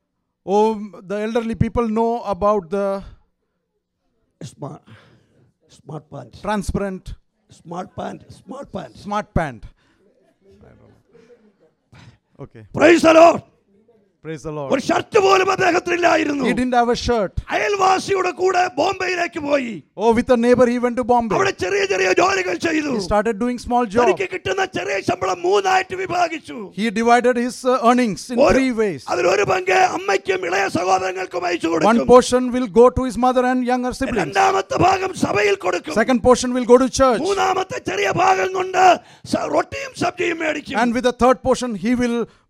oh, the elderly people know about the smart pant transparent smart pant smart pant smart pant. I don't know. Okay, praise the Lord. praise the Lord. ഒരു shirt പോലും അദ്ദേഹത്തിനില്ലായിരുന്നു He didn't have a shirt. അയൽവാസിയുടെ കൂടെ ബോംബെയിലേക്ക് പോയി Oh, with a neighbor, he went to Bombay. അവിടെ ചെറിയ ചെറിയ ജോലികൾ ചെയ്തു He started doing small jobs. തനിക്ക് കിട്ടുന്ന ചെറിയ ശമ്പളം മൂന്നായിട്ട് വിഭാഗിച്ചു He divided his uh, earnings in ഒരു- three ways. അതിലൊരു പങ്ക് അമ്മയ്ക്കും ഇളയ സഹോദരങ്ങൾക്കും അയച്ചു One കൊടുക്കും portion will go to his mother and younger siblings. രണ്ടാമത്തെ ഭാഗം സഭയിൽ കൊടുക്കും Second portion will go to church. മൂന്നാമത്തെ ചെറിയ ഭാഗം കൊണ്ട് സ- റൊട്ടിയും സബ്ജിയും മേടിക്കും And with the third portion, he will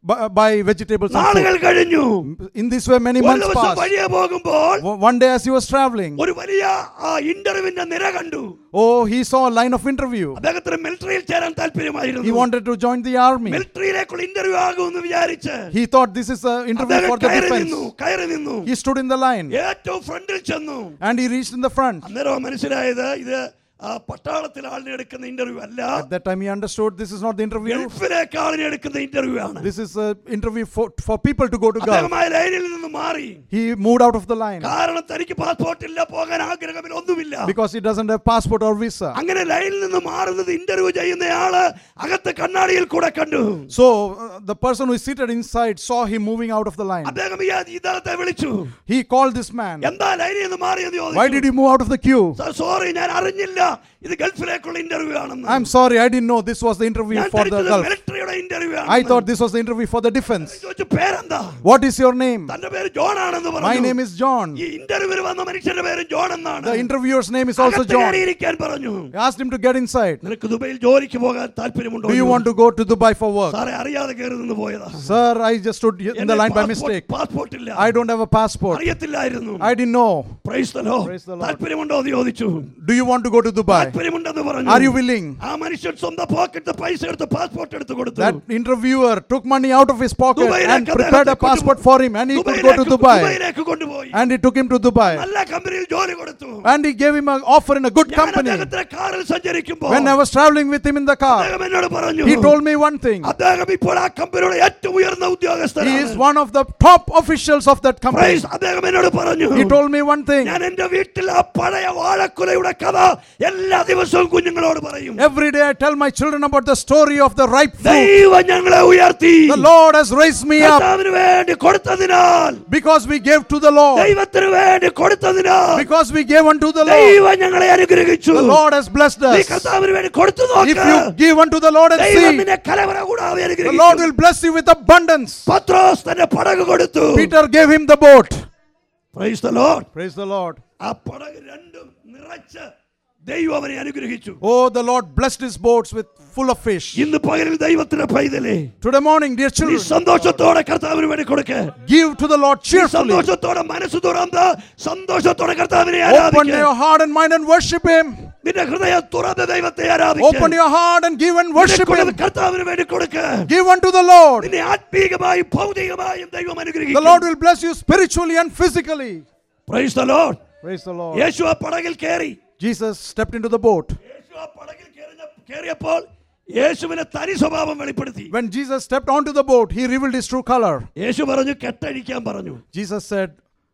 buy, buy vegetables and നാളുകൾ fruit. കഴിഞ്ഞു In this way, many ഒരു months ദിവസം passed. വഴിയെ പോകുമ്പോൾ O- One day, as he was traveling, ഒരു വലിയ ആ ഇന്റർവ്യൂവിന്റെ നിര കണ്ടു oh, he saw a line of interview. അദ്ദേഹത്തിന് മിലിറ്ററിയിൽ ചേരാൻ He താല്പര്യമായിരുന്നു wanted to join the army. മിലിറ്ററിയിലേക്കുള്ള ഇന്റർവ്യൂ ആകുമെന്ന് വിചാരിച്ച് He thought this is an interview അദ്ദേഹം for the കയറി defense. നിന്നു കയറി നിന്നു He stood in the line ഏറ്റവും ഫ്രണ്ടിൽ ചെന്നു and he reached in the front. അന്നേരം മനസ്സിലായത് ഇത് ആ പട്ടാളത്തിൽ ആളിനെ എടുക്കുന്ന ഇന്റർവ്യൂ അല്ല At that time, he understood this is not the interview. ഗൾഫിലേക്ക് ആളിനെ എടുക്കുന്ന ഇന്റർവ്യൂ ആണ് This is an interview for, for people to go to Gulf. അദ്ദേഹം ആ ലൈനിൽ നിന്ന് മാറി He moved out of the line കാരണം തനിക്ക് പാസ്പോർട്ട് ഇല്ല പോകാൻ ആഗ്രഹമില്ല ഒന്നുമില്ല because he doesn't have passport or visa. അങ്ങനെ ലൈനിൽ നിന്ന് മാറുന്നത് ഇന്റർവ്യൂ ചെയ്യുന്നയാള് അകത്ത് കണ്ണാടിയിൽ കൂടെ കണ്ടു So uh, the person who is seated inside saw him moving out of the line. അദ്ദേഹം ഈ ഇദ്ദേഹത്തെ വിളിച്ചു He called this man. എന്താ ലൈനിൽ നിന്ന് മാറിയെന്ന് Why did ചോദിച്ചു you move out of the queue? Sorry ഞാൻ അറിഞ്ഞില്ല ഇത് ഗൾഫിലേക്കുള്ള ഇന്റർവ്യൂ ആണെന്ന് I'm sorry, I didn't know this was the interview ഞാൻ for the ധരിച്ചത് Gulf. മിലിറ്ററിയുടെ ഇന്റർവ്യൂ I ആണ് thought this was the interview for the defense. ചോദിച്ചു പേരെന്താ What is your name? തന്റെ പേര് ജോൺ ആണെന്ന് My പറഞ്ഞു name is John. ഈ ഇന്റർവ്യൂവിൽ വന്ന മനുഷ്യന്റെ പേര് ജോൺ എന്നാണ് The interviewer's name is also അകത്ത് John. കയറിയിരിക്കാൻ പറഞ്ഞു I asked him to get inside. നിനക്ക് ദുബൈയിൽ ജോലിക്ക് പോകാൻ താല്പര്യമുണ്ടോ Do you want to go to Dubai for work? സാറേ അറിയാതെ കയറി നിന്ന് പോയതാ Sir, I just stood in the line by mistake. Passport ഇല്ല I don't have a passport. അറിയത്തില്ലായിരുന്നു I didn't know. Praise the Lord. Praise the Lord. താല്പര്യമുണ്ടോ എന്ന് ചോദിച്ചു Do you want to go to Dubai? താല്പര്യമുണ്ടെന്ന് പറഞ്ഞു Are you willing? ആ മനുഷ്യൻ സ്വന്തം pocket പൈസ എടുത്ത് പാസ്പോർട്ട് എടുത്ത് കൊടുത്തു That interviewer took money out of his pocket and ദുബൈയിലേക്ക് prepared a അദ്ദേഹത്തെ passport കൊണ്ടുപോയി. for him and he could go to ദുബൈയിലേക്ക് Dubai. ദുബൈയിലേക്ക് കൊണ്ടുപോയി And he took him to Dubai. നല്ല കമ്പനിയിൽ ജോലി കൊടുത്തു And he gave him an offer in a good ഞാൻ company. അദ്ദേഹത്തിന്റെ കാറിൽ സഞ്ചരിക്കുമ്പോൾ When I was traveling with him in the car, അദ്ദേഹം എന്നോട് പറഞ്ഞു he told me one thing. അദ്ദേഹം ഇപ്പോൾ ആ കമ്പനിയുടെ ഏറ്റവും ഉയർന്ന He is ഉദ്യോഗസ്ഥനാണ് one of the top officials of that company. Praise. അദ്ദേഹം എന്നോട് പറഞ്ഞു He told me one thing. ഞാൻ എന്റെ വീട്ടിൽ ആ പഴയ വാഴക്കുലയുടെ കഥ എല്ലാ ദിവസവും കുഞ്ഞുങ്ങളോട് പറയും Every day I tell my children about the story of the ripe fruit. ദൈവം ഞങ്ങളെ ഉയർത്തി The Lord has raised me up കർത്താവിന് വേണ്ടി കൊടുത്തതിനാൽ because we gave to the Lord. ദൈവത്തിന് വേണ്ടി കൊടുത്തതിനാൽ Because we gave unto the Lord. ദൈവം ഞങ്ങളെ അനുഗ്രഹിച്ചു The Lord has blessed നീ us. കർത്താവിന് വേണ്ടി കൊടുത്തു If നോക്ക് you give unto the Lord and ദൈവം see, നിന്നെ കലവറ കൂടാതെ the Lord അനുഗ്രഹിക്കും will bless you with abundance. പത്രോസ് തന്റെ പടക് കൊടുത്തു Peter gave him the boat. Praise the Lord. Praise the Lord. ആ പടക് രണ്ടും നിറച്ച് ദൈവം അവനെ അനുഗ്രഹിച്ചു Oh, the Lord blessed his boats with full of fish. ഇന്ന് പകലിൽ ദൈവത്തിന്റെ പൈതലേ Today morning, dear നീ children, സന്തോഷത്തോടെ കർത്താവിന് വേണ്ടി കൊടുക്ക give to the Lord നീ cheerfully. സന്തോഷത്തോടെ മനസ്സ് തുറന്ന് സന്തോഷത്തോടെ കർത്താവിനെ Open ആരാധിക്ക your heart and mind and worship Him. നിന്റെ ഹൃദയം തുറന്ന് ദൈവത്തെ Open ആരാധിക്ക your heart and give and worship നിനക്കുള്ളത് Him. കർത്താവിന് വേണ്ടി കൊടുക്ക Give unto the Lord. നിന്നെ ആത്മീകമായും ഭൗതികമായും ദൈവം The Lord അനുഗ്രഹിക്കും will bless you spiritually and physically. Praise the Lord. Praise the Lord. യേശു ആ പടകിൽ കയറി Jesus stepped into the boat. യേശു ആ പടകിൽ കയറിഞ്ഞ- കയറിയപ്പോൾ യേശുവിനെ തനി സ്വഭാവം വെളിപ്പെടുത്തി When Jesus stepped onto the boat, He revealed His true color. യേശു പറഞ്ഞു കെട്ടഴിക്കാൻ പറഞ്ഞു Jesus said,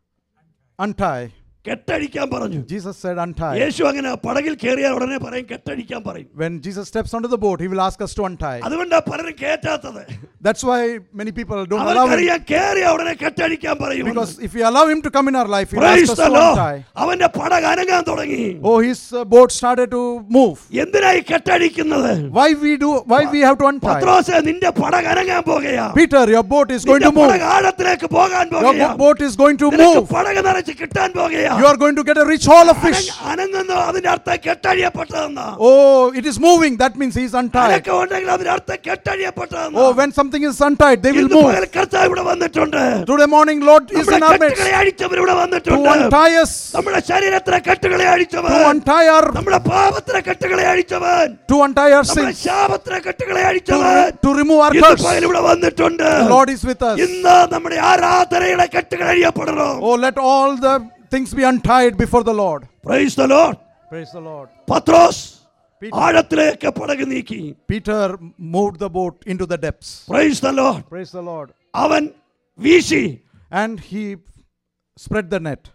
Untie. കെട്ടഴിക്കാൻ പറഞ്ഞു Jesus said, Untie. യേശു അങ്ങനെ പടകിൽ കയറിയാൽ ഉടനെ പറയും കെട്ടഴിക്കാൻ പറയും When Jesus steps onto the boat, He will ask us to untie. അതുകൊണ്ടാ പലരും കേറ്റാത്തത് That's why many people don't allow Him. അവർക്കറിയാം കയറിയ ഉടനെ കെട്ടഴിക്കാൻ പറയും Because if we allow Him to come in our life, He will Praise ask us the to Lord. untie. അവന്റെ പടക് അനങ്ങാൻ തുടങ്ങി Oh, His uh, boat started to move. എന്തിനായി കെട്ടഴിക്കുന്നത് Why we do? Why we have to untie? പത്രോസെ നിന്റെ പടക് അനങ്ങാൻ പോകുകയാ Peter, your boat is going നിന്റെ to move. പടക് ആഴത്തിലേക്ക് പോകാൻ Your പോകുകയാ bo- boat is going to നിനക്ക് move. പടക് നിറച്ച് കിട്ടാൻ പോകുകയാ You are going to get a rich haul of fish. അനങ്ങ- അനങ്ങുന്നു അതിന്റെ അർത്ഥം കെട്ടഴിയപ്പെട്ടതെന്നാ Oh, it is moving. That means He is untied. അനക്കം ഉണ്ടെങ്കിൽ അതിന്റെ അർത്ഥം കെട്ടഴിയപ്പെട്ടതെന്നാ Oh, when something is untied, they will ഇന്ന് move. പകൽ കർത്താവ് ഇവിടെ വന്നിട്ടുണ്ട് Today morning, Lord is നമ്മുടെ in our midst കെട്ടുകളെ അഴിച്ചവർ ഇവിടെ to വന്നിട്ടുണ്ട് untie us, നമ്മുടെ ശരീരത്തിലെ കെട്ടുകളെ അഴിച്ചവൻ to untie our, നമ്മുടെ പാപത്തിലെ കെട്ടുകളെ അഴിച്ചവൻ to untie our നമ്മുടെ sins, ശാപത്തിലെ കെട്ടുകളെ to, അഴിച്ചവൻ to remove our ഇന്ന് curse. പകൽ ഇവിടെ വന്നിട്ടുണ്ട് The Lord is with us. ഇന്ന് നമ്മുടെ ആരാധനയുടെ കെട്ടുകൾ അഴിയപ്പെടണം Oh, let all the things be untied before the Lord. Praise the Lord Praise the Lord. Pathrose Peter. ആഴത്തിലേക്ക് പടക് നീക്കി Peter moved the boat into the depths. Praise the Lord Praise the Lord. അവൻ വീശി And he spread the net.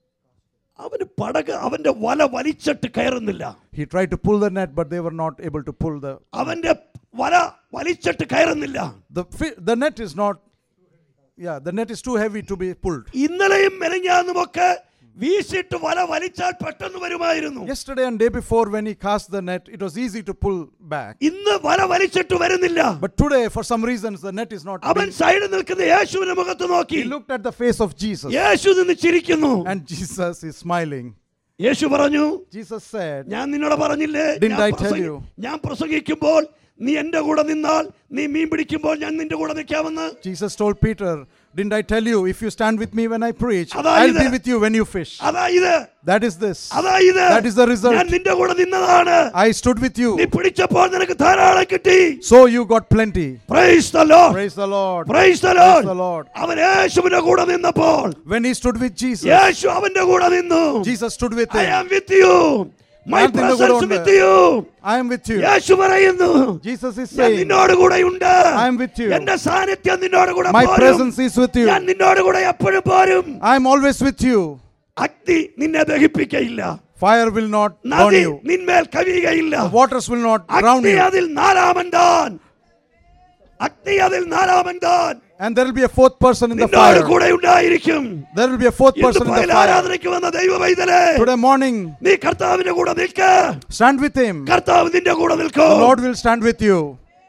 അവന് പടക് അവന്റെ വല വലിച്ചിട്ട് കയറുന്നില്ല He tried to pull the net, but they were not able to pull the. അവന്റെ വല വലിച്ചിട്ട് കയറുന്നില്ല The, fi- the net is not. Yeah, the net is too heavy to be pulled. ഇന്നലെയും മെനഞ്ഞാന്നുമൊക്കെ വീശിട്ട് വല വലിച്ചാൽ പെട്ടെന്ന് വരുമായിരുന്നു Yesterday and day before, when he cast the net, it was easy to pull back. ഇന്ന് വല വലിച്ചിട്ട് വരുന്നില്ല But today, for some reasons, the net is not. അവൻ being- സൈഡിൽ നിൽക്കുന്ന യേശുവിന്റെ മുഖത്ത് നോക്കി He looked at the face of Jesus, യേശു നിന്ന് ചിരിക്കുന്നു and Jesus is smiling. യേശു പറഞ്ഞു Jesus said, ഞാൻ നിന്നോട് പറഞ്ഞില്ലേ Didn't ഞാൻ I tell പ്രസംഗി- you? ഞാൻ പ്രസംഗിക്കുമ്പോൾ നീ എന്റെ കൂടെ നിന്നാൽ നീ മീൻ പിടിക്കുമ്പോൾ ഞാൻ നിന്റെ കൂടെ നിൽക്കാമെന്ന് Jesus told Peter, Didn't I tell you, if you stand with me when I preach, അതാ I'll ഇത്. be with you when you fish? അതാ ഇത് That is this. അതാ ഇത് That is the result. ഞാൻ നിന്റെ കൂടെ നിന്നതാണ് I stood with നീ you, പിടിച്ചപ്പോൾ നിനക്ക് ധാരാളം കിട്ടി so you got plenty. Praise the Lord. Praise the Lord. Praise the Praise Lord. the Lord. അവൻ യേശുവിന്റെ കൂടെ നിന്നപ്പോൾ When he stood with Jesus, യേശു അവന്റെ കൂടെ നിന്നു Jesus stood with I him. Am with you my ഞാൻ നിന്റെ കൂടെ പ്രസൻസ് ഉണ്ട്. With you I am with you. യേശു പറയുന്നു Jesus is ഞാൻ saying, നിന്നോട് കൂടെ ഉണ്ട് I am with you. എന്റെ സാന്നിധ്യം നിന്നോട് കൂടെ My പോരും. presence is with you. ഞാൻ നിന്നോട് കൂടെ എപ്പോഴും പോരും I am always with you. അഗ്നി നിന്നെ ദഹിപ്പിക്കയില്ല Fire will not burn നദി you. നിന്മേൽ കവിയുകയില്ല The waters will not drown അഗ്നി you. അതിൽ നാലാമൻ താൻ അഗ്നി അതിൽ നാലാമൻ താൻ And there will be a fourth person in the നിന്നോട് fire. കൂടെ ഉണ്ടായിരിക്കും There will be a fourth ഇന്ന് person in പകൽ the fire. ആരാധനയ്ക്ക് വന്ന ദൈവ വൈതലേ Today morning, നീ കർത്താവിന്റെ കൂടെ നിൽക്ക stand with him. കർത്താവ് നിന്റെ കൂടെ നിൽക്കോ The Lord will stand with you.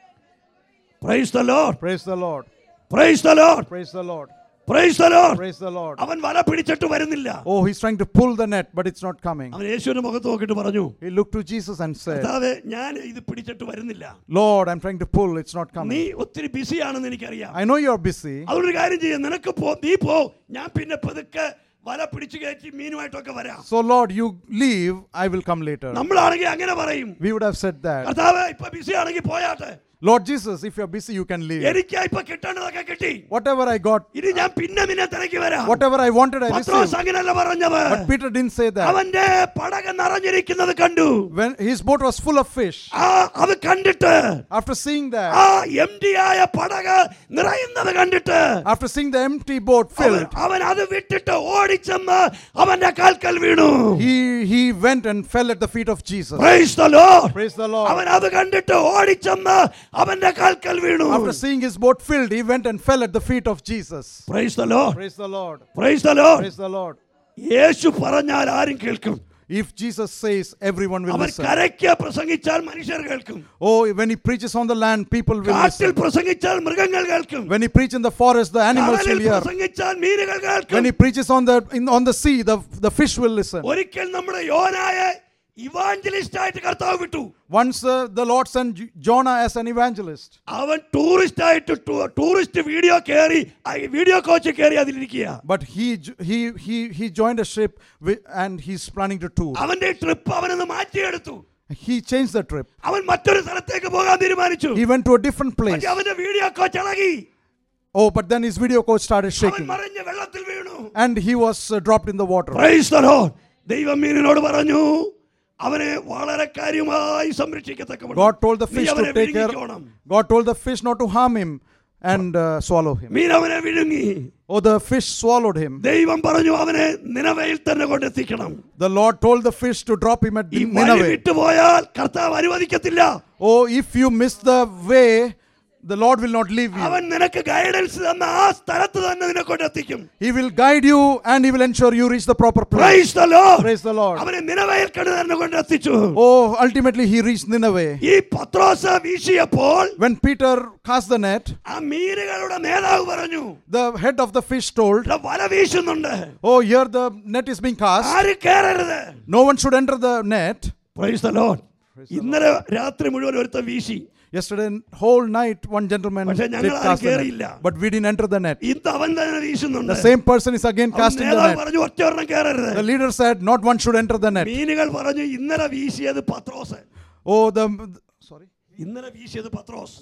Praise the Lord Praise the Lord. Praise the Lord Praise the Lord. Praise the Lord Praise the Lord. അവൻ വല പിടിച്ചിട്ട് വരുന്നില്ല Oh, he's trying to pull the net, but it's not coming. അവൻ യേശുവിന്റെ മുഖത്ത് നോക്കിയിട്ട് പറഞ്ഞു He looked to Jesus and said, കർത്താവേ ഞാൻ ഇത് പിടിച്ചിട്ട് വരുന്നില്ല Lord, I'm trying to pull, it's not നീ coming. ഒത്തിരി ബിസിയാണെന്ന് എനിക്കറിയാം I know you're busy. അതുകൊണ്ടൊരു കാര്യം ചെയ്യാം നിനക്ക് പോ നീ പോ ഞാൻ പിന്നെ പതുക്കെ വല പിടിച്ചു കയറ്റി മീനുമായിട്ടൊക്കെ വരാം So, Lord, you leave, I will come later. നമ്മളാണെങ്കിൽ അങ്ങനെ പറയും We would have said that. കർത്താവ് ഇപ്പൊ ബിസി ആണെങ്കിൽ പോയാട്ടെ Lord Jesus, if you're busy, you can leave. എനിക്ക് ഇപ്പൊ കിട്ടേണ്ടതൊക്കെ കിട്ടി Whatever I got, ഇനി ഞാൻ പിന്നെ നിന്നെ തിരക്കി വരാം whatever I wanted, I Pathros received. അങ്ങനല്ല പറഞ്ഞത് But Peter didn't say that. അവന്റെ പടക നിറഞ്ഞിരിക്കുന്നത് കണ്ടു When his boat was full of fish, ആ അത് കണ്ടിട്ട് after seeing ആ that, എം ഡി ആയ പടക നിറയുന്നത് കണ്ടിട്ട് after seeing the empty boat അവൻ- filled, അവൻ അത് വിട്ടിട്ട് ഓടിച്ചെന്ന് അവന്റെ കാൽക്കൽ വീണു he, he went and fell at the feet of Jesus. Praise the Lord. Praise the Lord. അവൻ അത് കണ്ടിട്ട് ഓടിച്ചെന്ന് അവന്റെ കാൽക്കൽ വീണു After seeing his boat filled, he went and fell at the feet of Jesus. Praise the Lord. Praise the Lord. Praise the Lord. Praise the Lord. യേശു പറഞ്ഞാൽ ആരും കേൾക്കും If Jesus says, everyone will അവൻ listen. കരയ്ക്ക് പ്രസംഗിച്ചാൽ മനുഷ്യർ കേൾക്കും Oh, when he preaches on the land, people will കാട്ടിൽ listen. പ്രസംഗിച്ചാൽ മൃഗങ്ങൾ കേൾക്കും When he preaches in the forest, the animals കടലിൽ will hear. പ്രസംഗിച്ചാൽ മീനുകൾ When കേൾക്കും he preaches on the in, on the sea, the, the fish will listen. ഒരിക്കൽ നമ്മുടെ യോനായ evangelist ആയിട്ട് കർത്താവ് വിട്ടു Once uh, the Lord sent J- Jonah as an evangelist. അവൻ tourist ആയിട്ട് ടൂ- ടൂറിസ്റ്റ് വീഡിയോ കയറി വീഡിയോ കോച്ച് കയറി അതിലിരിക്കുക But he j- he he he joined a ship wi- and he's planning to tour. അവന്റെ ട്രിപ്പ് അവനൊന്ന് മാറ്റിയെടുത്തു He changed the trip. അവൻ മറ്റൊരു സ്ഥലത്തേക്ക് പോകാൻ തീരുമാനിച്ചു He went to a different place. പക്ഷെ അവന്റെ വീഡിയോ കോച്ച് ഇളകി Oh, but then his video coach started അവൻ shaking മറിഞ്ഞ് വെള്ളത്തിൽ വീണു and he was uh, dropped in the water. Praise the Lord. ദൈവം മീനിനോട് പറഞ്ഞു അവനെ വളരെ കാര്യമായി സംരക്ഷിക്കത്തക്ക God told the fish to take care. വിഴുങ്ങിക്കോണം God told the fish not to harm him and uh, swallow him. മീൻ അവനെ വിഴുങ്ങി Oh, the fish swallowed him. ദൈവം പറഞ്ഞു അവനെ നിലവയിൽ തന്നെ കൊണ്ടെത്തിക്കണം The Lord told the fish to drop him at ഈ വഴി Nineveh. വിട്ടുപോയാൽ കർത്താവ് അനുവദിക്കത്തില്ല Oh, if you miss the way, the Lord will not leave you. അവൻ നിനക്ക് ഗൈഡൻസ് തന്ന ആ സ്ഥലത്ത് തന്നെ നിന്നെ കൊണ്ടെത്തിക്കും He will guide you and he will ensure you reach the proper place. Praise the Lord. Praise the Lord. അവനെ നിലവയിൽ കണ്ട് തന്നെ കൊണ്ടെത്തിച്ചു Oh, ultimately he reached Nineveh. ഈ പത്രോസ് വീശിയപ്പോൾ When Peter cast the net, ആ മീനുകളുടെ നേതാവ് പറഞ്ഞു the head of the fish told, "ഇവിടെ വല വീശുന്നുണ്ട് Oh, here the net is being cast. ആരും കയറരുത് No one should enter the net. Praise the Lord. ഇന്നലെ രാത്രി മുഴുവൻ ഒരുത്ത വീശി Yesterday, whole night, one gentleman പക്ഷേ did ഞങ്ങൾ ആരും cast the കയറിയില്ല. net. But we didn't enter the net. ഇന്ന് അവൻ തന്നെ വീശുന്നുണ്ട് The same person is again അവൻ casting the നേതാവ് net. പറഞ്ഞു ഒറ്റ ഒരെണ്ണം കയറരുത് The leader said, Not one should enter the net. മീനുകൾ പറഞ്ഞു ഇന്നലെ വീശിയത് പത്രോസ് Oh, the. Sorry. ഇന്നലെ വീശിയത് പത്രോസ്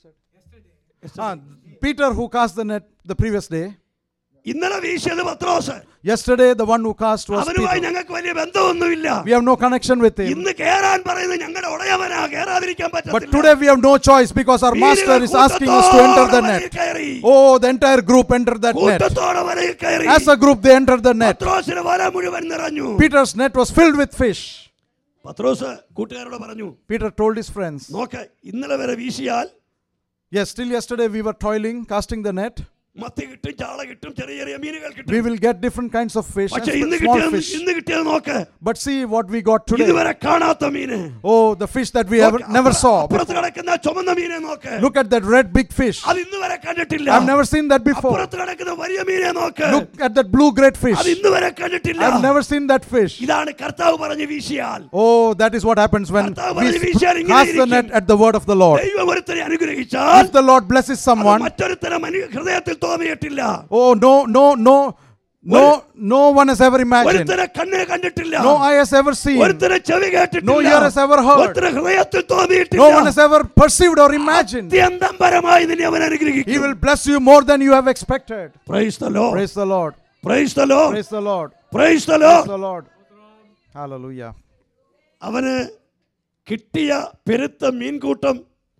Ah, Peter who cast the net the previous day. ഇന്നലെ വീശിയത് പത്രോസ് Yesterday, the one who cast was അവനുമായി Peter. ഞങ്ങൾക്ക് വലിയ ബന്ധമൊന്നുമില്ല We have no connection with him. ഇന്ന് കേറാൻ പറയുന്നത് ഞങ്ങളുടെ ഉടയവനാ കേറാതിരിക്കാൻ But പറ്റത്തില്ല today we have no choice because our master മീനുകൾ is asking us to enter the കൂട്ടത്തോടെ വലയിൽ net. കയറി. Oh, the entire group entered that net. കൂട്ടത്തോടെ വലയിൽ കയറി As a group, they entered the net. പത്രോസിന് വല മുഴുവൻ നിറഞ്ഞു Peter's net was filled with fish. പത്രോസ് കൂട്ടുകാരോട് പറഞ്ഞു Peter told his friends, നോക്ക് ഇന്നലെ വരെ വീശിയാൽ Yes, still yesterday we were toiling, casting the net. മത്തി കിട്ടും ചാള കിട്ടും ചെറിയ ചെറിയ മീനുകൾ We കിട്ടും will get different kinds of fish, and പക്ഷെ ഇന്ന് small കിട്ടിയത് fish. ഇന്ന് കിട്ടിയത് നോക്ക് But see what we got today. ഇതുവരെ കാണാത്ത മീന് Oh, the fish that we ever, നോക്ക്, never അപ്പുറ- saw. അപ്പുറത്ത് കിടക്കുന്ന ചുമന്ന മീനെ നോക്ക് Look at that red big fish. അത് ഇന്ന് വരെ കണ്ടിട്ടില്ല I've never seen that before. അപ്പുറത്ത് കിടക്കുന്ന വലിയ മീനെ നോക്ക് Look at that blue great fish. അത് ഇന്ന് വരെ കണ്ടിട്ടില്ല I've never seen that fish. ഇതാണ് കർത്താവ് പറഞ്ഞ് വീശിയാൽ Oh, that is what happens when കർത്താവ് we പറഞ്ഞ് വീശിയാൽ ഇങ്ങനെ cast the net ഇരിക്കും. at the word of the Lord. ദൈവം ഒരുത്തനെ അനുഗ്രഹിച്ചാൽ If the Lord blesses അത് someone, മറ്റൊരുത്തരം അനു- ഹൃദയത്തിൽ തോന്നിയിട്ടില്ല oh no, no, no, no, no one has ever imagined. ഒരുത്തരെ കണ്ണിന് കണ്ടിട്ടില്ല No eye has ever seen. ഒരുത്തരെ ചെവി No കേട്ടിട്ടില്ല ear has ever heard. ഒരുത്തരെ ഹൃദയത്തിൽ No one തോന്നിയിട്ടില്ല has ever perceived or imagined. അത്യന്തം പരമായി നിന്നെ അവൻ He അനുഗ്രഹിക്കും will bless you more than you have expected. Praise the Lord Praise the Lord. Praise the Lord Praise the Lord. Praise the Praise Lord the Lord. Hallelujah. അവന് കിട്ടിയ പെരുത്ത മീൻകൂട്ടം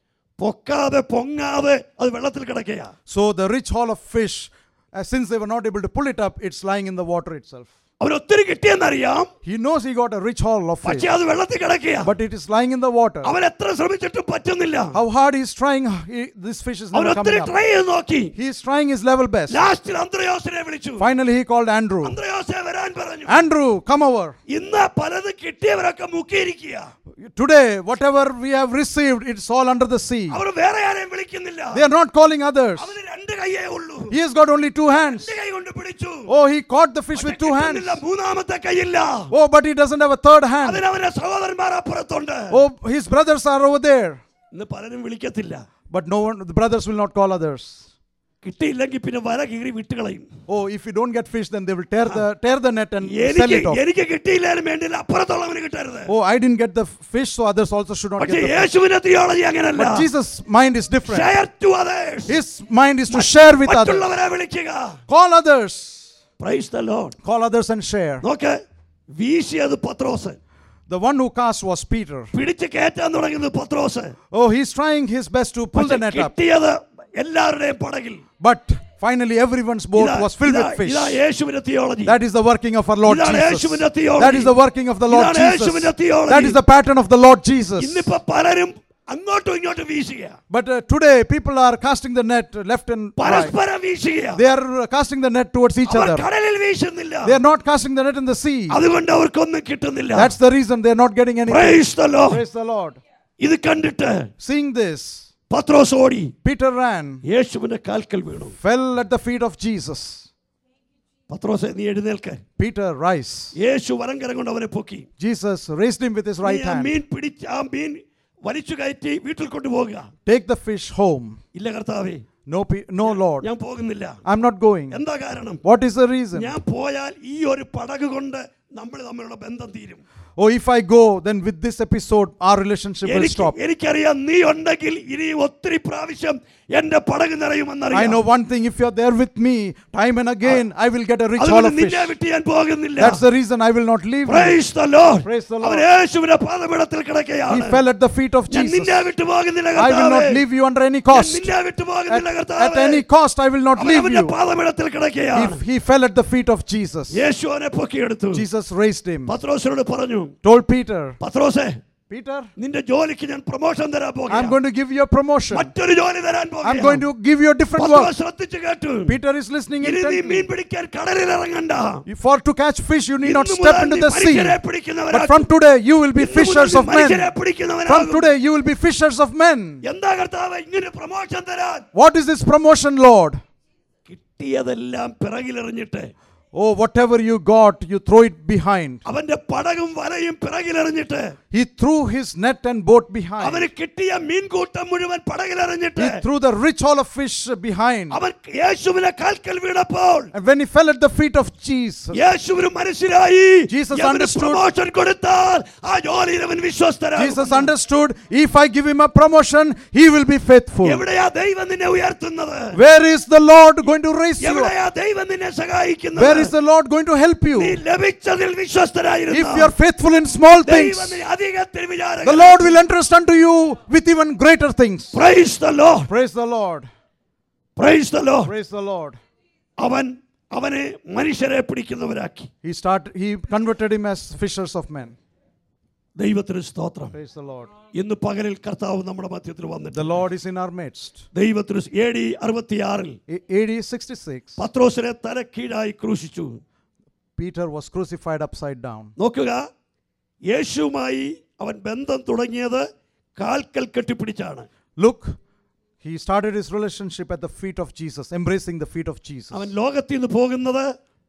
പൊക്കാതെ പൊങ്ങാതെ അത് വെള്ളത്തിൽ കിടക്കുകയാ So the rich haul of fish, uh, since they were not able to pull it up, it's lying in the water itself. അവൻ ഒത്തിരി കിട്ടിയെന്നറിയാം He knows he got a rich haul of fish, പക്ഷെ അത് വെള്ളത്തിൽ കിടക്കുക but it is lying in the water. അവൻ എത്ര ശ്രമിച്ചിട്ടും പറ്റുന്നില്ല How hard he's trying, he, this fish is അവൻ never ഒത്തിരി coming up. ട്രൈ ചെയ്ത് നോക്കി He is trying his level best. ലാസ്റ്റിൽ അന്ത്രയോസിനെ വിളിച്ചു Finally, he called Andrew. അന്ത്രയോസെ വരാൻ പറഞ്ഞു Andrew, come over. ഇന്ന് പലതും കിട്ടിയവരൊക്കെ മുക്കിയിരിക്കുക Today, whatever we have received, it's all under the sea. അവർ വേറെ ആരെയും വിളിക്കുന്നില്ല They are not calling others. അവന് രണ്ട് കൈയേ ഉള്ളൂ He has got only two hands. രണ്ട് കൈ കൊണ്ട് പിടിച്ചു Oh, he caught the fish പക്ഷെ with two hands. കിട്ടുന്നില്ല. മൂന്നാമത്തെ കൈയില്ല Oh, but he doesn't have a third hand. അതിന് അവന്റെ സഹോദരന്മാർ അപ്പുറത്തുണ്ട് Oh, his brothers are over there. ഇന്ന് പലരും വിളിക്കത്തില്ല But no one, the brothers will not call others. കിട്ടിയില്ലെങ്കിൽ പിന്നെ വല കീറി വിട്ടുകളയും Oh, if you don't get fish, then they will tear the tear the net and sell എനിക്ക് it off. എനിക്ക് കിട്ടിയില്ലാലും വേണ്ടില്ല അപ്പുറത്തുള്ളവന് കിട്ടരുത് Oh, I didn't get the fish, so others also should not പക്ഷെ get the fish. യേശുവിന്റെ theology അങ്ങനല്ല But Jesus' mind is different. Share to others His mind is to share with others. മറ്റുള്ളവരെ വിളിക്കുക Call others. Praise the Lord Call others and share. നോക്ക് വീശിയത് പത്രോസ് The one who cast was Peter. പിടിച്ച് കയറ്റാൻ തുടങ്ങുന്നത് പത്രോസ് Oh, he's trying his best to pull പക്ഷെ the net up. കിട്ടിയത് എല്ലാവരുടെയും പടകിൽ But finally, everyone's boat ഇതാ- was filled ഇതാ- with fish. ഇതാ യേശുവിന്റെ theology That is the working of our Lord ഇതാണ് Jesus. യേശുവിന്റെ theology. That is the working of the Lord ഇതാണ് Jesus. യേശുവിന്റെ theology. That is the pattern of the Lord Jesus. ഇന്നിപ്പോ പലരും അങ്ങോട്ടും ഇങ്ങോട്ടും വീശുക But uh, today, people are casting the net left and right. പരസ്പരം വീശുക They are uh, casting the net towards each our other. കടലിൽ വീശുന്നില്ല They are not casting the net in the sea. അതുകൊണ്ട് അവർക്കൊന്നും കിട്ടുന്നില്ല That's the reason they are not getting anything. Praise the Lord. Praise the Lord. ഇത് കണ്ടിട്ട് Seeing this, പത്രോസ് ഓടി Peter ran, യേശുവിന്റെ കാൽക്കൽ വീണു fell at the feet of Jesus. പത്രോസെ നീ എഴുന്നേൽക്ക് Peter, rise. യേശു വലങ്കരം കൊണ്ട് അവനെ പൊക്കി Jesus raised him with his right നീ ആ hand. മീൻ പിടിച്ച് ആ മീൻ വലിച്ചു കയറ്റി വീട്ടിൽ കൊണ്ടുപോകുക Take the fish home. ഇല്ല കർത്താവേ No, Pe- no, Lord. ഞാൻ പോകുന്നില്ല I'm not going. എന്താ കാരണം What is the reason? ഞാൻ പോയാൽ ഈ ഒരു പടക് കൊണ്ട് നമ്മൾ തമ്മിലുള്ള ബന്ധം തീരും Oh, if I go, then with this episode, our relationship will എനിക്ക് stop. എനിക്കറിയാം നീ ഉണ്ടെങ്കിൽ ഇനി ഒത്തിരി പ്രാവശ്യം എന്റെ പടക് I നിറയുമെന്നറിയാം know one thing if you're there with me, time and again, I will get a rich haul അതുകൊണ്ട് of fish. നിന്നെ വിട്ട് ഞാൻ പോകുന്നില്ല That's the reason I will not leave you. Praise the Lord. Praise the Lord. അവൻ യേശുവിന്റെ പാദപീഠത്തിൽ He കിടക്കുകയാണ് fell at the feet of ഞാൻ Jesus. നിന്നെ വിട്ടു പോകുന്നില്ല I will കർത്താവേ. not leave you under any ഞാൻ cost. നിന്നെ വിട്ടു At, പോകുന്നില്ല at കർത്താവേ. any cost, I will not അവൻ leave അവന്റെ you. പാദപീഠത്തിൽ കിടക്കുകയാണ് He, he fell at the feet of Jesus. യേശു അവനെ പൊക്കിയെടുത്തു Jesus raised him. പത്രോസിനോട് പറഞ്ഞു Told Peter, പത്രോസേ Peter, നിന്റെ ജോലിക്ക് ഞാൻ പ്രൊമോഷൻ തരാൻ I'm പോകുന്നു going to give you a promotion. മറ്റൊരു ജോലി തരാൻ I'm going പോകുന്നു to give you a different work. ശ്രദ്ധിച്ചു കേട്ടു Peter is listening ഇനി നീ intently. മീൻ പിടിക്കാൻ കടലിൽ ഇറങ്ങണ്ട For to catch fish, you need not ഇന്നു step മുതൽ into നീ the sea. മനുഷ്യരെ But പിടിക്കുന്നവനാകും. from today, you will be ഇന്നു മുതൽ fishers നീ of മനുഷ്യരെ men. From പിടിക്കുന്നവനാകും. today, you will be fishers of men. എന്താ കർത്താവ് ഇങ്ങനെ പ്രൊമോഷൻ തരാൻ What is this promotion, Lord? കിട്ടിയതെല്ലാം പിറകിലെറിഞ്ഞിട്ട് Oh, whatever you got, you throw it behind. അവന്റെ പടകും വലയും പിറകിലെറിഞ്ഞിട്ട് He threw his net and boat behind. അവന് കിട്ടിയ മീൻകൂട്ടം മുഴുവൻ പടകിലെറിഞ്ഞിട്ട് He threw the rich haul of fish behind. അവൻ യേശുവിനെ കാൽക്കൽ വീണപ്പോൾ And when he fell at the feet of Jesus, യേശുവിന് മനസ്സിലായി Jesus അവന് understood. പ്രൊമോഷൻ കൊടുത്താൽ ആ ജോലിയിൽ അവൻ വിശ്വസ്തരാകും Jesus understood if I give him a promotion, he will be faithful. എവിടെയാ ദൈവം നിന്നെ ഉയർത്തുന്നത് Where is the Lord going to raise you up? എവിടെയാ ദൈവം നിന്നെ Where സഹായിക്കുന്നത് is the Lord going to help നീ you? ലഭിച്ചതിൽ If you are വിശ്വസ്തരായിരുന്നു faithful in small ദൈവം things, നിന്നെ അധികത്തിൽ the വിചാരം Lord will entrust unto you with even greater things. Praise the Lord Praise the Lord. Praise the Lord Praise the Lord. അവൻ അവനെ മനുഷ്യരെ പിടിക്കുന്നവരാക്കി He started he converted him as fishers of men. ദൈവത്തിന് സ്തോത്രം Praise the Lord. ഇന്ന് പകലിൽ കർത്താവ് നമ്മുടെ മധ്യത്തിൽ വന്നിട്ട് The Lord is in our midst. ദൈവത്തിന് എ ഡി അറുപത്തിയാറിൽ A- AD 66, പത്രോസിനെ തല കീഴായി ക്രൂശിച്ചു Peter was crucified upside down. നോക്കുക യേശുവുമായി അവൻ ബന്ധം തുടങ്ങിയത് കാൽക്കൽ കെട്ടിപ്പിടിച്ചാണ് Look, he started his relationship at the feet of Jesus, embracing the feet of Jesus. അവൻ ലോകത്തിൽ നിന്ന് പോകുന്നത്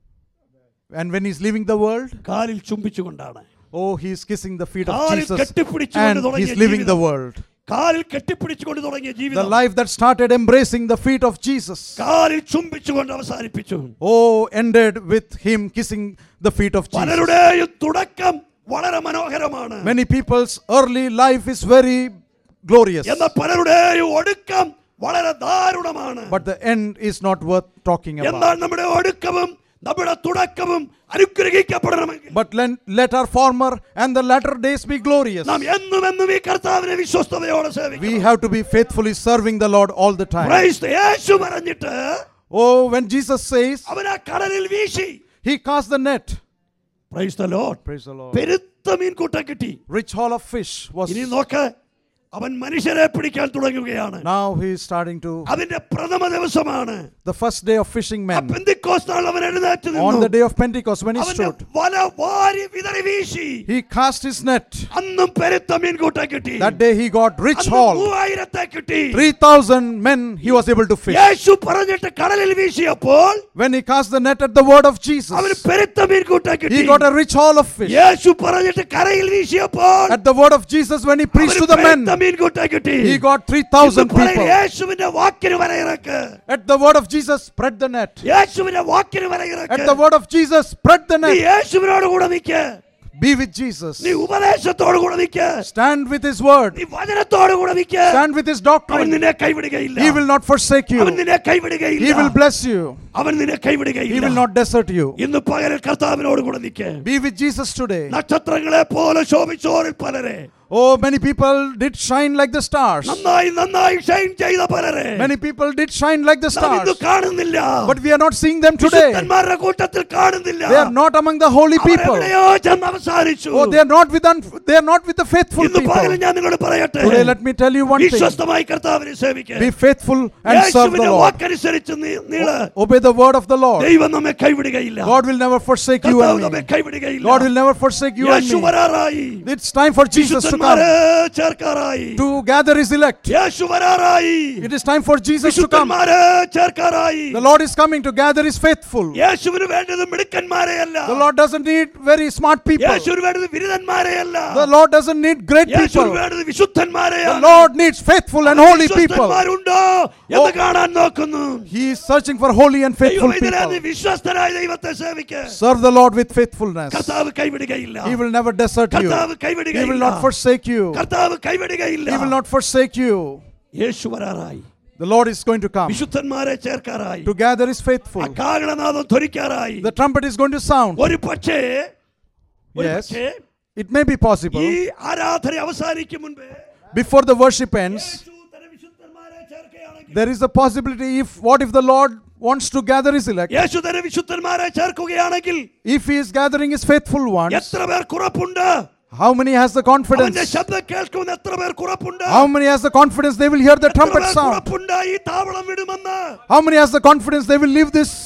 And when he's leaving the world, കാലിൽ ചുംബിച്ചുകൊണ്ടാണ് oh, he's kissing the feet of കാലിൽ Jesus കെട്ടിപ്പിടിച്ചുകൊണ്ട് and he's തുടങ്ങിയ leaving the ജീവിതം world. കാലിൽ കെട്ടിപ്പിടിച്ചുകൊണ്ട് തുടങ്ങിയ The ജീവിതം life that started embracing the feet of Jesus, കാലിൽ ചുംബിച്ചുകൊണ്ട് അവസാനിപ്പിച്ചു oh, ended with him kissing the feet of Jesus. പലരുടെയും തുടക്കം വളരെ മനോഹരമാണ് Many people's early life is very glorious, എന്നാൽ പലരുടെയും ഒടുക്കം വളരെ ദാരുണമാണ് but the end is not worth talking എന്നാൽ about. നമ്മുടെ ഒടുക്കവും നമ്മുടെ തുടക്കവും അനുഗ്രഹിക്കപ്പെടണമെങ്കിൽ But let, let our former and the latter days be glorious. നാം എന്നും എന്നും ഈ കർത്താവിനെ വിശ്വസ്തയോടെ സേവിക്കണം We have to be faithfully serving the Lord all the time. Christ യേശു പറഞ്ഞിട്ട് Oh, when Jesus says, അവൻ ആ കടലിൽ വീശി He cast the net. Praise the Lord. Praise the Lord. പെരുത്ത മീൻകൂട്ടം കിട്ടി Rich haul of fish was. ഇനി നോക്ക് അവൻ മനുഷ്യരെ പിടിക്കാൻ തുടങ്ങുകയാണ് Now he is starting to. അതിന്റെ പ്രഥമ ദിവസമാണ് The first day of fishing ആ men. പെന്തിക്കോസ്ത് നാൾ അവൻ എഴുന്നേറ്റ് On നിന്നു the day of Pentecost, when he അവന്റെ stood, വല വാരി വിതറി വീശി he cast his net. അന്നും പെരുത്ത മീൻകൂട്ടം കിട്ടി That day he got rich അന്ന് haul. മൂവായിരത്തെ കിട്ടി 3,000 men he was able to fish. യേശു പറഞ്ഞിട്ട് കടലിൽ വീശിയപ്പോൾ When he cast the net at the word of Jesus, അവന് പെരുത്ത മീൻകൂട്ടം കിട്ടി he got a rich haul of fish. യേശു പറഞ്ഞിട്ട് കരയിൽ വീശിയപ്പോൾ At the word of Jesus, when he preached to അവന് the men, പെരുത്ത മീൻകൂട്ടം കിട്ടി he got ഇന്ന് 3,000 പറയ് people. യേശുവിന്റെ വാക്കിന് വരയിറക്ക് At the word of Jesus, spread the net. യേശുവിന്റെ വാക്കിന് വരയിറക്ക് At the word of Jesus, spread the നീ net. യേശുവിനോട് കൂടെ നിൽക്ക് Be with Jesus. നീ ഉപദേശത്തോട് കൂടെ നിൽക്ക് Stand with his word. നീ വചനത്തോട് കൂടെ നിൽക്ക് Stand with his അവൻ doctrine. നിന്നെ കൈവിടുകയില്ല He will not forsake അവൻ you. നിന്നെ He കൈവിടുകയില്ല will bless you. അവൻ നിന്നെ He കൈവിടുകയില്ല will not desert you. ഇന്ന് പകലിൽ കർത്താവിനോട് കൂടെ നിൽക്ക് Be with Jesus today. നക്ഷത്രങ്ങളെ പോലെ ശോഭിച്ചോറിൽ പലരെ Oh, many people did shine like the stars. നന്നായി നന്നായി ഷൈൻ ചെയ്ത പലരെ Many people did shine like the നാം ഇന്ന് stars. കാണുന്നില്ല But we are not seeing them today. വിശുദ്ധന്മാരുടെ കൂട്ടത്തിൽ കാണുന്നില്ല They are not among the holy our people. എവിടെയോ ചെന്ന് അവസാനിച്ചു Oh, they are not with un- they are not with the faithful ഇന്ന് പകലിൽ people. ഞാൻ നിങ്ങളോട് പറയട്ടെ Today, let me tell you one thing. വിശ്വസ്തമായി കർത്താവിനെ സേവിക്കുക Be faithful and serve the യേശുവിന്റെ Lord. വാക്കനുസരിച്ച് നീ- നീള് Obey the word of the Lord. ദൈവം നമ്മെ കൈവിടുകയില്ല God will never forsake you കർത്താവ് and നമ്മെ me. കൈവിടുകയില്ല God will never forsake you and Yeshu me. വരാറായി It's time for Jesus to വിശുദ്ധന്മാരെ come ചേർക്കാറായി to gather his elect. Yeshu വരാറായി It is time for Jesus to come. വിശുദ്ധന്മാരെ ചേർക്കാറായി The Lord is coming to gather his faithful. യേശുവിന് വേണ്ടത് മിടുക്കന്മാരെയല്ല The Lord doesn't need very smart people. യേശുവിന് വേണ്ടത് ബിരുദന്മാരെയല്ല The Lord doesn't need great യേശുവിന് people. വേണ്ടത് The വിശുദ്ധന്മാരെയാണ് Lord needs faithful and holy people. വിശ്വസ്തന്മാരുണ്ടോ എന്ന് കാണാൻ നോക്കുന്നു He is searching for holy and faithful ദൈവം ഇതിനെ നീ people. വിശ്വസ്തനായ ദൈവത്തെ സേവിക്ക് Serve the Lord with faithfulness. കർത്താവ് കൈവിടുകയില്ല He will never desert you. കർത്താവ് He will കൈവിടുകയില്ല not forsake you. കർത്താവ് കൈവിടുകയില്ല He will not forsake you. Yeshu വരാറായി The Lord is going to come വിശുദ്ധന്മാരെ ചേർക്കാറായി to gather his ആ faithful. കാഹളനാദം ധ്വനിക്കാറായി The trumpet is going to sound. ഒരു പക്ഷേ ഒരു Yes. പക്ഷേ It may be possible ഈ ആരാധന അവസാനിക്കും മുൻപേ before the worship ends. യേശു തന്റെ വിശുദ്ധന്മാരെ ചേർക്കുകയാണെങ്കിൽ There is a possibility if what if the Lord wants to gather his elect? യേശു തന്റെ വിശുദ്ധന്മാരെ ചേർക്കുകയാണെങ്കിൽ If he is gathering his faithful ones, എത്ര പേർ കുറപ്പുണ്ട് how many has the അവന്റെ confidence? ശബ്ദം കേൾക്കുന്ന എത്ര പേർ കുറപ്പുണ്ട് How many has the confidence they will hear the എത്ര trumpet പേർ sound? കുറപ്പുണ്ട് ഈ താവളം വിടുമെന്ന് How many has the confidence they will leave this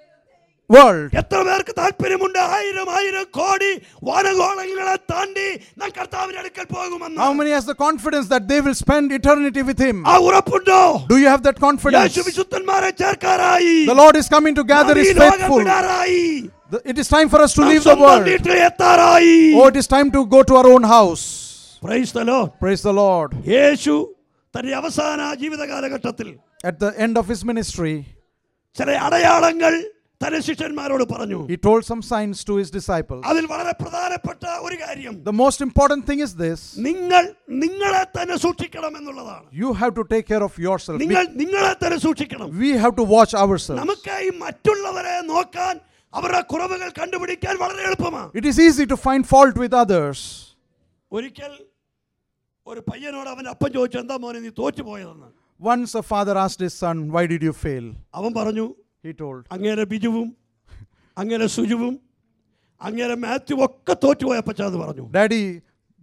world? എത്ര പേർക്ക് താല്പര്യമുണ്ട് ആയിരം ആയിരം കോടി വാനഗോളങ്ങളെ താണ്ടി നാം കർത്താവിന്റെ അടുക്കൽ പോകുമെന്ന് How many has the confidence that they will spend eternity with him? ആ ഉറപ്പുണ്ടോ Do you have that confidence? യേശു വിശുദ്ധന്മാരെ ചേർക്കാറായി The Lord is coming to gather നാം ഈ his ലോകം faithful. വിടാറായി The- It is time for us to നാം leave the സ്വന്തം world. വീട്ടിൽ എത്താറായി Oh, it is time to go to our own house. Praise the Lord. Praise the Lord. യേശു തന്റെ അവസാന ജീവിത കാലഘട്ടത്തിൽ At the end of his ministry, ചില അടയാളങ്ങൾ തന്റെ ശിഷ്യന്മാരോട് പറഞ്ഞു he told some signs to his disciples. അതിൽ വളരെ പ്രധാനപ്പെട്ട ഒരു കാര്യം The most important thing is this നിങ്ങൾ നിങ്ങളെ തന്നെ സൂക്ഷിക്കണം എന്നുള്ളതാണ് you have to take care of yourself. നിങ്ങൾ നിങ്ങളെ തന്നെ സൂക്ഷിക്കണം We have to watch ourselves. നമുക്ക് ഈ മറ്റുള്ളവരെ നോക്കാൻ അവരുടെ കുറവുകൾ കണ്ടുപിടിക്കാൻ വളരെ എളുപ്പമാണ് It is easy to find fault with others. ഒരിക്കൽ ഒരു പയ്യനോട് അവൻ അപ്പം ചോദിച്ചു എന്താ മോനെ നീ തോറ്റു പോയതെന്ന് Once a father asked his son, Why did you fail? അവൻ പറഞ്ഞു He told, അങ്ങേരെ ബിജുവും അങ്ങേരെ സുജുവും അങ്ങേരെ മാത്യു ഒക്കെ തോറ്റുപോയ അപ്പച്ചാന്ന് പറഞ്ഞു Daddy,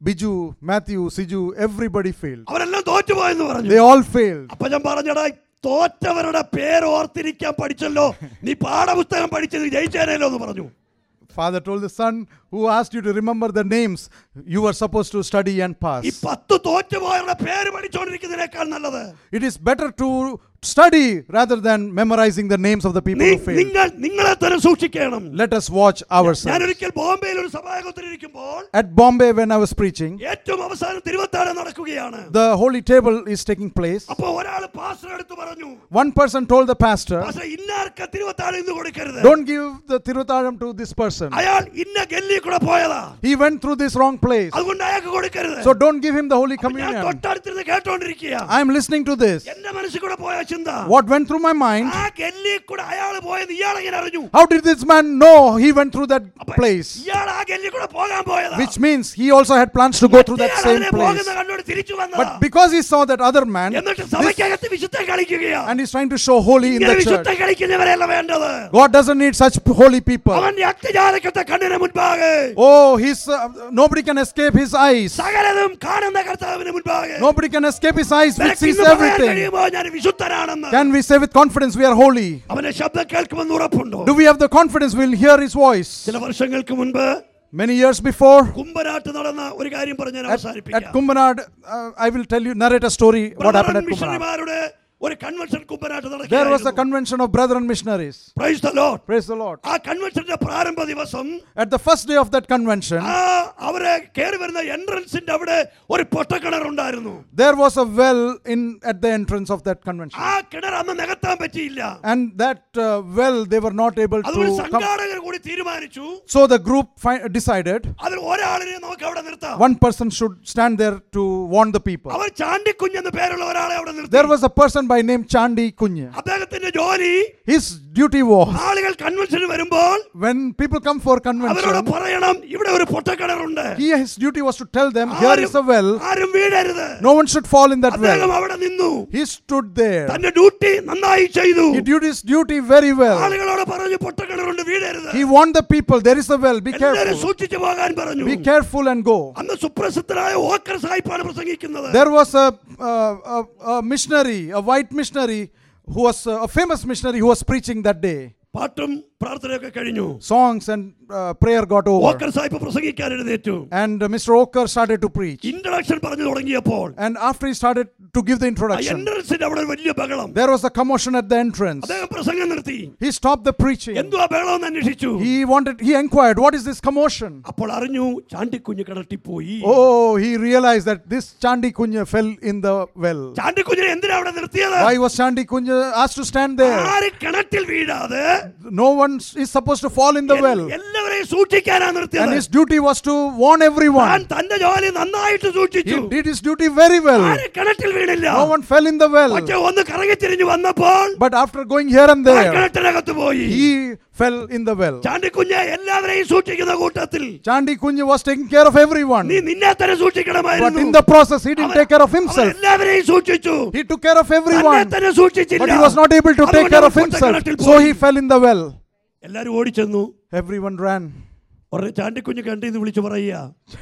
Biju, Matthew, Siju, everybody failed. അവരെല്ലാം തോറ്റുപോയെന്ന് പറഞ്ഞു They all failed. അപ്പൊ ഞാൻ പറഞ്ഞടാ തോറ്റവരുടെ പേര് ഓർത്തിരിക്കാൻ പഠിച്ചല്ലോ നീ പാഠപുസ്തകം പഠിച്ചത് ജയിച്ചേനല്ലോ എന്ന് പറഞ്ഞു Father told the son who asked you to remember the names you were supposed to study and pass. ഈ പത്ത് തോറ്റുപോയവരുടെ പേര് പഠിച്ചുകൊണ്ടിരിക്കുന്നതിനേക്കാൾ നല്ലത് It is better to study rather than memorizing the names of the people നീ- who failed. നിങ്ങൾ നിങ്ങളെ തന്നെ സൂക്ഷിക്കണം Let us watch ഞാൻ ourselves. ഒരിക്കൽ ബോംബെയിൽ ഒരു സഭായോഗത്തിൽ ഇരിക്കുമ്പോൾ At Bombay, when I was preaching, ഏറ്റവും അവസാനം തിരുവത്താഴ നടക്കുകയാണ് the holy table is taking place. അപ്പൊ ഒരാൾ പാസ്റ്റർ എടുത്ത് പറഞ്ഞു One person told the pastor, pastor ഇന്നാർക്ക് തിരുവത്താഴ ഇന്ന് കൊടുക്കരുത് Don't give the Tirutharam to this person. അയാൾ ഇന്ന ഗല്ലി കൂടെ പോയതാ He went through this wrong place. അതുകൊണ്ട് അയാൾക്ക് കൊടുക്കരുത് So don't give him the Holy അപ്പൊ ഞാൻ Communion. തൊട്ടടുത്തിരുന്ന് കേട്ടോണ്ടിരിക്കുക I am listening to this. എന്റെ മനസ്സിൽ കൂടെ പോയ ചിന്ത What went through my mind? ആ ഗല്ലി കൂടെ അയാൾ പോയത് ഇയാൾ എങ്ങനെ അറിഞ്ഞു How did this man know he went through that അപ്പൊ place? ഇയാൾ ആ ഗല്ലി കൂടെ പോകാൻ പോയതാ Which means he also had plans to go through that ഇയാൾ same അതിനെ place. പോകുന്ന കണ്ടോണ്ട് തിരിച്ചു വന്നതാ But because he saw that other man, എന്നിട്ട് സഭയ്ക്കകത്ത് വിശുദ്ധ കളിക്കുകയാ and he's trying to show holy in ഇങ്ങനെ the വിശുദ്ധ church. കളിക്കുന്നവരെയല്ല വേണ്ടത് God doesn't need such holy people. അവന്റെ അഗ്നിജാലക്കത്തെ കണ്ണിന് മുൻപാകെ Oh, he's uh, nobody can escape his eyes. സകലതും കാണുന്ന കർത്താവിന് മുൻപാകെ Nobody can escape his eyes which നിനക്ക് sees ഇന്ന് പറയാൻ everything. കഴിയുമോ ഞാൻ വിശുദ്ധനാണെന്ന് Can we say with confidence we are holy? അവന്റെ ശബ്ദം കേൾക്കുമെന്ന് ഉറപ്പുണ്ടോ Do we have the confidence we'll hear his voice? ചില വർഷങ്ങൾക്ക് മുൻപ് Many years before, കുമ്പനാട്ട് നടന്ന ഒരു കാര്യം പറഞ്ഞ് ഞാൻ at, at അവസാനിപ്പിക്കാം Kumbanad, uh, I will tell you, narrate a story what happened at Kumbanad. മിഷണറിമാരുടെ ഒരു കൺവെൻഷൻ കുമ്പനാട്ട് There was a നടക്കുകയായിരുന്നു convention of brethren missionaries. Praise the Lord. Praise the Lord. ആ കൺവെൻഷന്റെ പ്രാരംഭ ദിവസം At the first day of that convention, ആ അവരെ കയറി വരുന്ന എൻട്രൻസിന്റെ അവിടെ ഒരു പൊട്ടക്കിണർ ഉണ്ടായിരുന്നു there was a well in at the entrance of that convention. ആ കിണർ അന്ന് നികത്താൻ പറ്റിയില്ല And that uh, well, they were not able അതുകൊണ്ട് to come. സംഘാടകർ കൂടി തീരുമാനിച്ചു So the group fi- decided അതിൽ ഒരാളിനെ നമുക്ക് അവിടെ നിർത്താം one person should stand there to warn the people. അവർ ചാണ്ടിക്കുഞ്ഞെന്ന് പേരുള്ള ഒരാളെ അവിടെ നിർത്തി There was a person by name Chandi Kunya. അദ്ദേഹത്തിന്റെ ജോലി His duty was ആളുകൾ കൺവെൻഷന് വരുമ്പോൾ when people come for അവരോട് convention, പറയണം ഇവിടെ ഒരു പൊട്ടക്കിണറുണ്ട് he, his duty was to tell them, here is a well, ആരും വീഴരുത് no one should fall in that അദ്ദേഹം well. അവിടെ നിന്നു He stood there. തന്റെ ഡ്യൂട്ടി നന്നായി ചെയ്തു He did his duty very well. ആളുകളോട് പറഞ്ഞു പൊട്ടക്കിണറുണ്ട് വീഴരുത് He warned the people, there is a well, be എല്ലാവരും careful. സൂക്ഷിച്ചു പോകാൻ പറഞ്ഞു Be careful and go. അന്ന് സുപ്രസിദ്ധനായ ഓക്കർ സാഹിബാണ് പ്രസംഗിക്കുന്നത് There was a, uh, a, a missionary, a white missionary, who was uh, a famous missionary who was preaching that day. പാട്ടും പ്രാർത്ഥനയൊക്കെ കഴിഞ്ഞു Songs and uh, prayer got over. Oker സാഹിബ് പ്രസംഗിക്കാൻ എഴുന്നേറ്റു And uh, Mr. Oker started to preach. Introduction പറഞ്ഞു തുടങ്ങിയപ്പോൾ And after he started to give the introduction, എൻട്രൻസിന്റെ അവിടെ ഒരു വലിയ ബഹളം there was a commotion at the entrance. അദ്ദേഹം പ്രസംഗം നിർത്തി He stopped the preaching. എന്തുവാ ബഹളം എന്ന് അന്വേഷിച്ചു He wanted, he inquired, what is this commotion? അപ്പോൾ അറിഞ്ഞു ചാണ്ടിക്കുഞ്ഞ് കിടട്ടിപ്പോയി Oh, he realized that this Chandi Kunya fell in the well. ചാണ്ടിക്കുഞ്ഞിനെ എന്തിനാ അവിടെ നിർത്തിയത് Why was Chandi Kunya asked to stand there? ആര് കിണറ്റിൽ വീഴാതെ No one is supposed to fall in the well. എല്ലാവരെയും സൂക്ഷിക്കാനാ And നിർത്തിയത് his duty was to warn താൻ everyone. തന്റെ ജോലി നന്നായിട്ട് He സൂക്ഷിച്ചു did his duty very well. ആര് കിണറ്റിൽ വീണില്ല No one fell in the well. പക്ഷെ ഒന്ന് കറങ്ങിത്തിരിഞ്ഞു വന്നപ്പോൾ But after going here and ആ there, കിണറ്റിനകത്ത് പോയി he fell in the well. ചാണ്ടിക്കുഞ്ഞ് എല്ലാവരെയും സൂക്ഷിക്കുന്ന കൂട്ടത്തിൽ Chandi Kunya was taking care of everyone. നീ നിന്നെ തന്നെ But സൂക്ഷിക്കണമായിരുന്നു in the process, he didn't take care of അവൻ himself. എല്ലാവരെയും സൂക്ഷിച്ചു He took care of തന്നെ everyone. തന്നെ സൂക്ഷിച്ചില്ല But he was not able to take അതുകൊണ്ട് care അവൻ of himself. പൊട്ടക്കിണറ്റിൽ So പോയി. he fell in the well. എല്ലാരും ഓടിച്ചെന്നു Everyone ran. ഉടനെ ചാണ്ടിക്കുഞ്ഞ് കണ്ടിന്ന് വിളിച്ചു പറയുക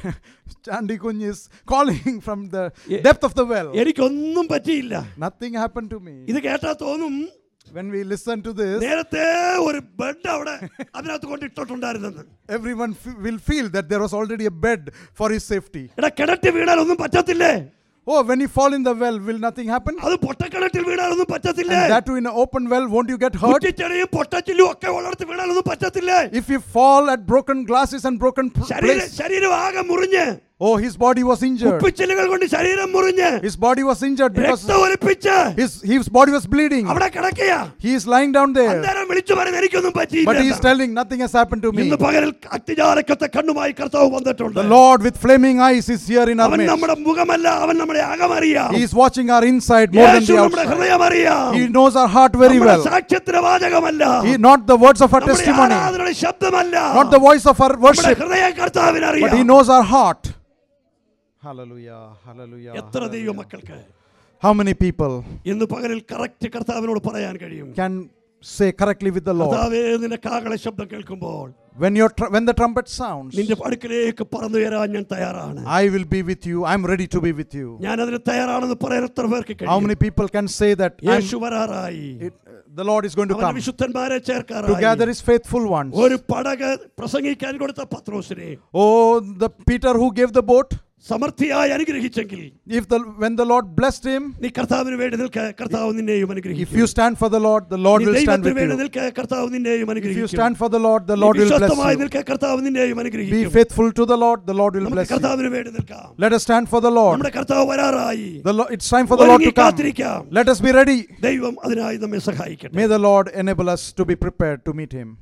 Chandi Kunya is calling from the Ye- depth of the well. എനിക്കൊന്നും പറ്റിയില്ല Nothing happened to me. ഇത് കേട്ടാ തോന്നും When we listen to this, നേരത്തെ ഒരു ബെഡ് അവിടെ അതിനകത്ത് കൊണ്ടിട്ടിട്ടുണ്ടായിരുന്നെന്ന് everyone f- will feel that there was already a bed for his safety. എടാ കിണറ്റ് വീണാൽ ഒന്നും പറ്റത്തില്ലേ Oh, when you fall in the well, will nothing happen? അത് പൊട്ടക്കിണറ്റിൽ വീണാലൊന്നും പറ്റത്തില്ലേ And that too in an open well, won't you get hurt? കുറ്റിച്ചെടിയും പൊട്ടച്ചിലും ഒക്കെ വളർത്ത് വീണാലൊന്നും പറ്റത്തില്ലേ If you fall at broken glasses and broken p- ശരീരം place, ശരീരം ആകെ മുറിഞ്ഞ് oh, his body was injured. ഉപ്പിച്ചിലുകൾ കൊണ്ട് ശരീരം മുറിഞ്ഞ് His body was injured because രക്തം ഒലിപ്പിച്ച് his, his body was bleeding. അവിടെ കിടക്കയാ He is lying down there. അന്നേരം വിളിച്ചു പറയുന്നത് എനിക്കൊന്നും But he is പറ്റിയില്ല telling, nothing has happened to me. ഇന്ന് പകലിൽ അഗ്നിജാലക്കത്തെ കണ്ണുമായി കർത്താവ് വന്നിട്ടുണ്ട് The Lord with flaming eyes is here in our അവൻ midst. നമ്മുടെ മുഖമല്ല അവൻ നമ്മുടെ അകമറിയാം He is watching our inside more than Yeshu the നമ്മുടെ outside. ഹൃദയം അറിയാം He knows our heart very നമ്മുടെ well. സാക്ഷ്യത്തിന് വാചകമല്ല He, not the words of our നമ്മുടെ testimony, ആരാധനയുടെ ശബ്ദമല്ല not the voice of our നമ്മുടെ worship, ഹൃദയം കർത്താവിന് but He അറിയാം knows our heart. Hallelujah, hallelujah. എത്ര ദൈവ മക്കൾക്ക് How many people ഇന്ന് പകലിൽ കറക്റ്റ് കർത്താവിനോട് പറയാൻ കഴിയും can say correctly with the Lord. കർത്താവേ നിന്റെ കാകള ശബ്ദം കേൾക്കുമ്പോൾ When, your tr- when the trumpet sounds, നിന്റെ അടുക്കിലേക്ക് പറന്നുയരാൻ ഞാൻ തയ്യാറാണ് I will be with you. I'm ready to be with you. ഞാൻ അതിന് തയ്യാറാണെന്ന് പറയാൻ എത്ര പേർക്ക് How കഴിയും many people can say that I'm- Yeshu വരാറായി it, uh, the Lord is going to അവന്റെ come വിശുദ്ധന്മാരെ to gather ചേർക്കാറായി his faithful ones? ഒരു പടക് പ്രസംഗിക്കാൻ കൊടുത്ത പത്രോസിനെ Oh, the Peter who gave the boat, സമൃദ്ധിയായി അനുഗ്രഹിച്ചെങ്കിൽ if the when the Lord blessed him, നീ കർത്താവിന് വേണ്ടി നിൽക്ക കർത്താവ് നിന്നെയും if അനുഗ്രഹിക്കും you stand for the Lord, the Lord നീ will stand ദൈവത്തിന് with വേണ്ടി you. നിൽക്ക കർത്താവ് നിന്നെയും If you അനുഗ്രഹിക്കും stand for the Lord, the നീ Lord will വിശ്വസ്തമായി bless you. നിൽക്ക കർത്താവ് നിന്നെയും Be അനുഗ്രഹിക്കും faithful to the Lord, the Lord will നമുക്ക് bless you. കർത്താവിന് വേണ്ടി നിൽക്കാം Let us stand for the Lord. നമ്മുടെ കർത്താവ് വരാറായി The Lo- it's time for the Lord ഒരുങ്ങി to come. കാത്തിരിക്കാം Let us be ready. ദൈവം അതിനായി നമ്മെ സഹായിക്കട്ടെ May the Lord enable us to be prepared to meet him.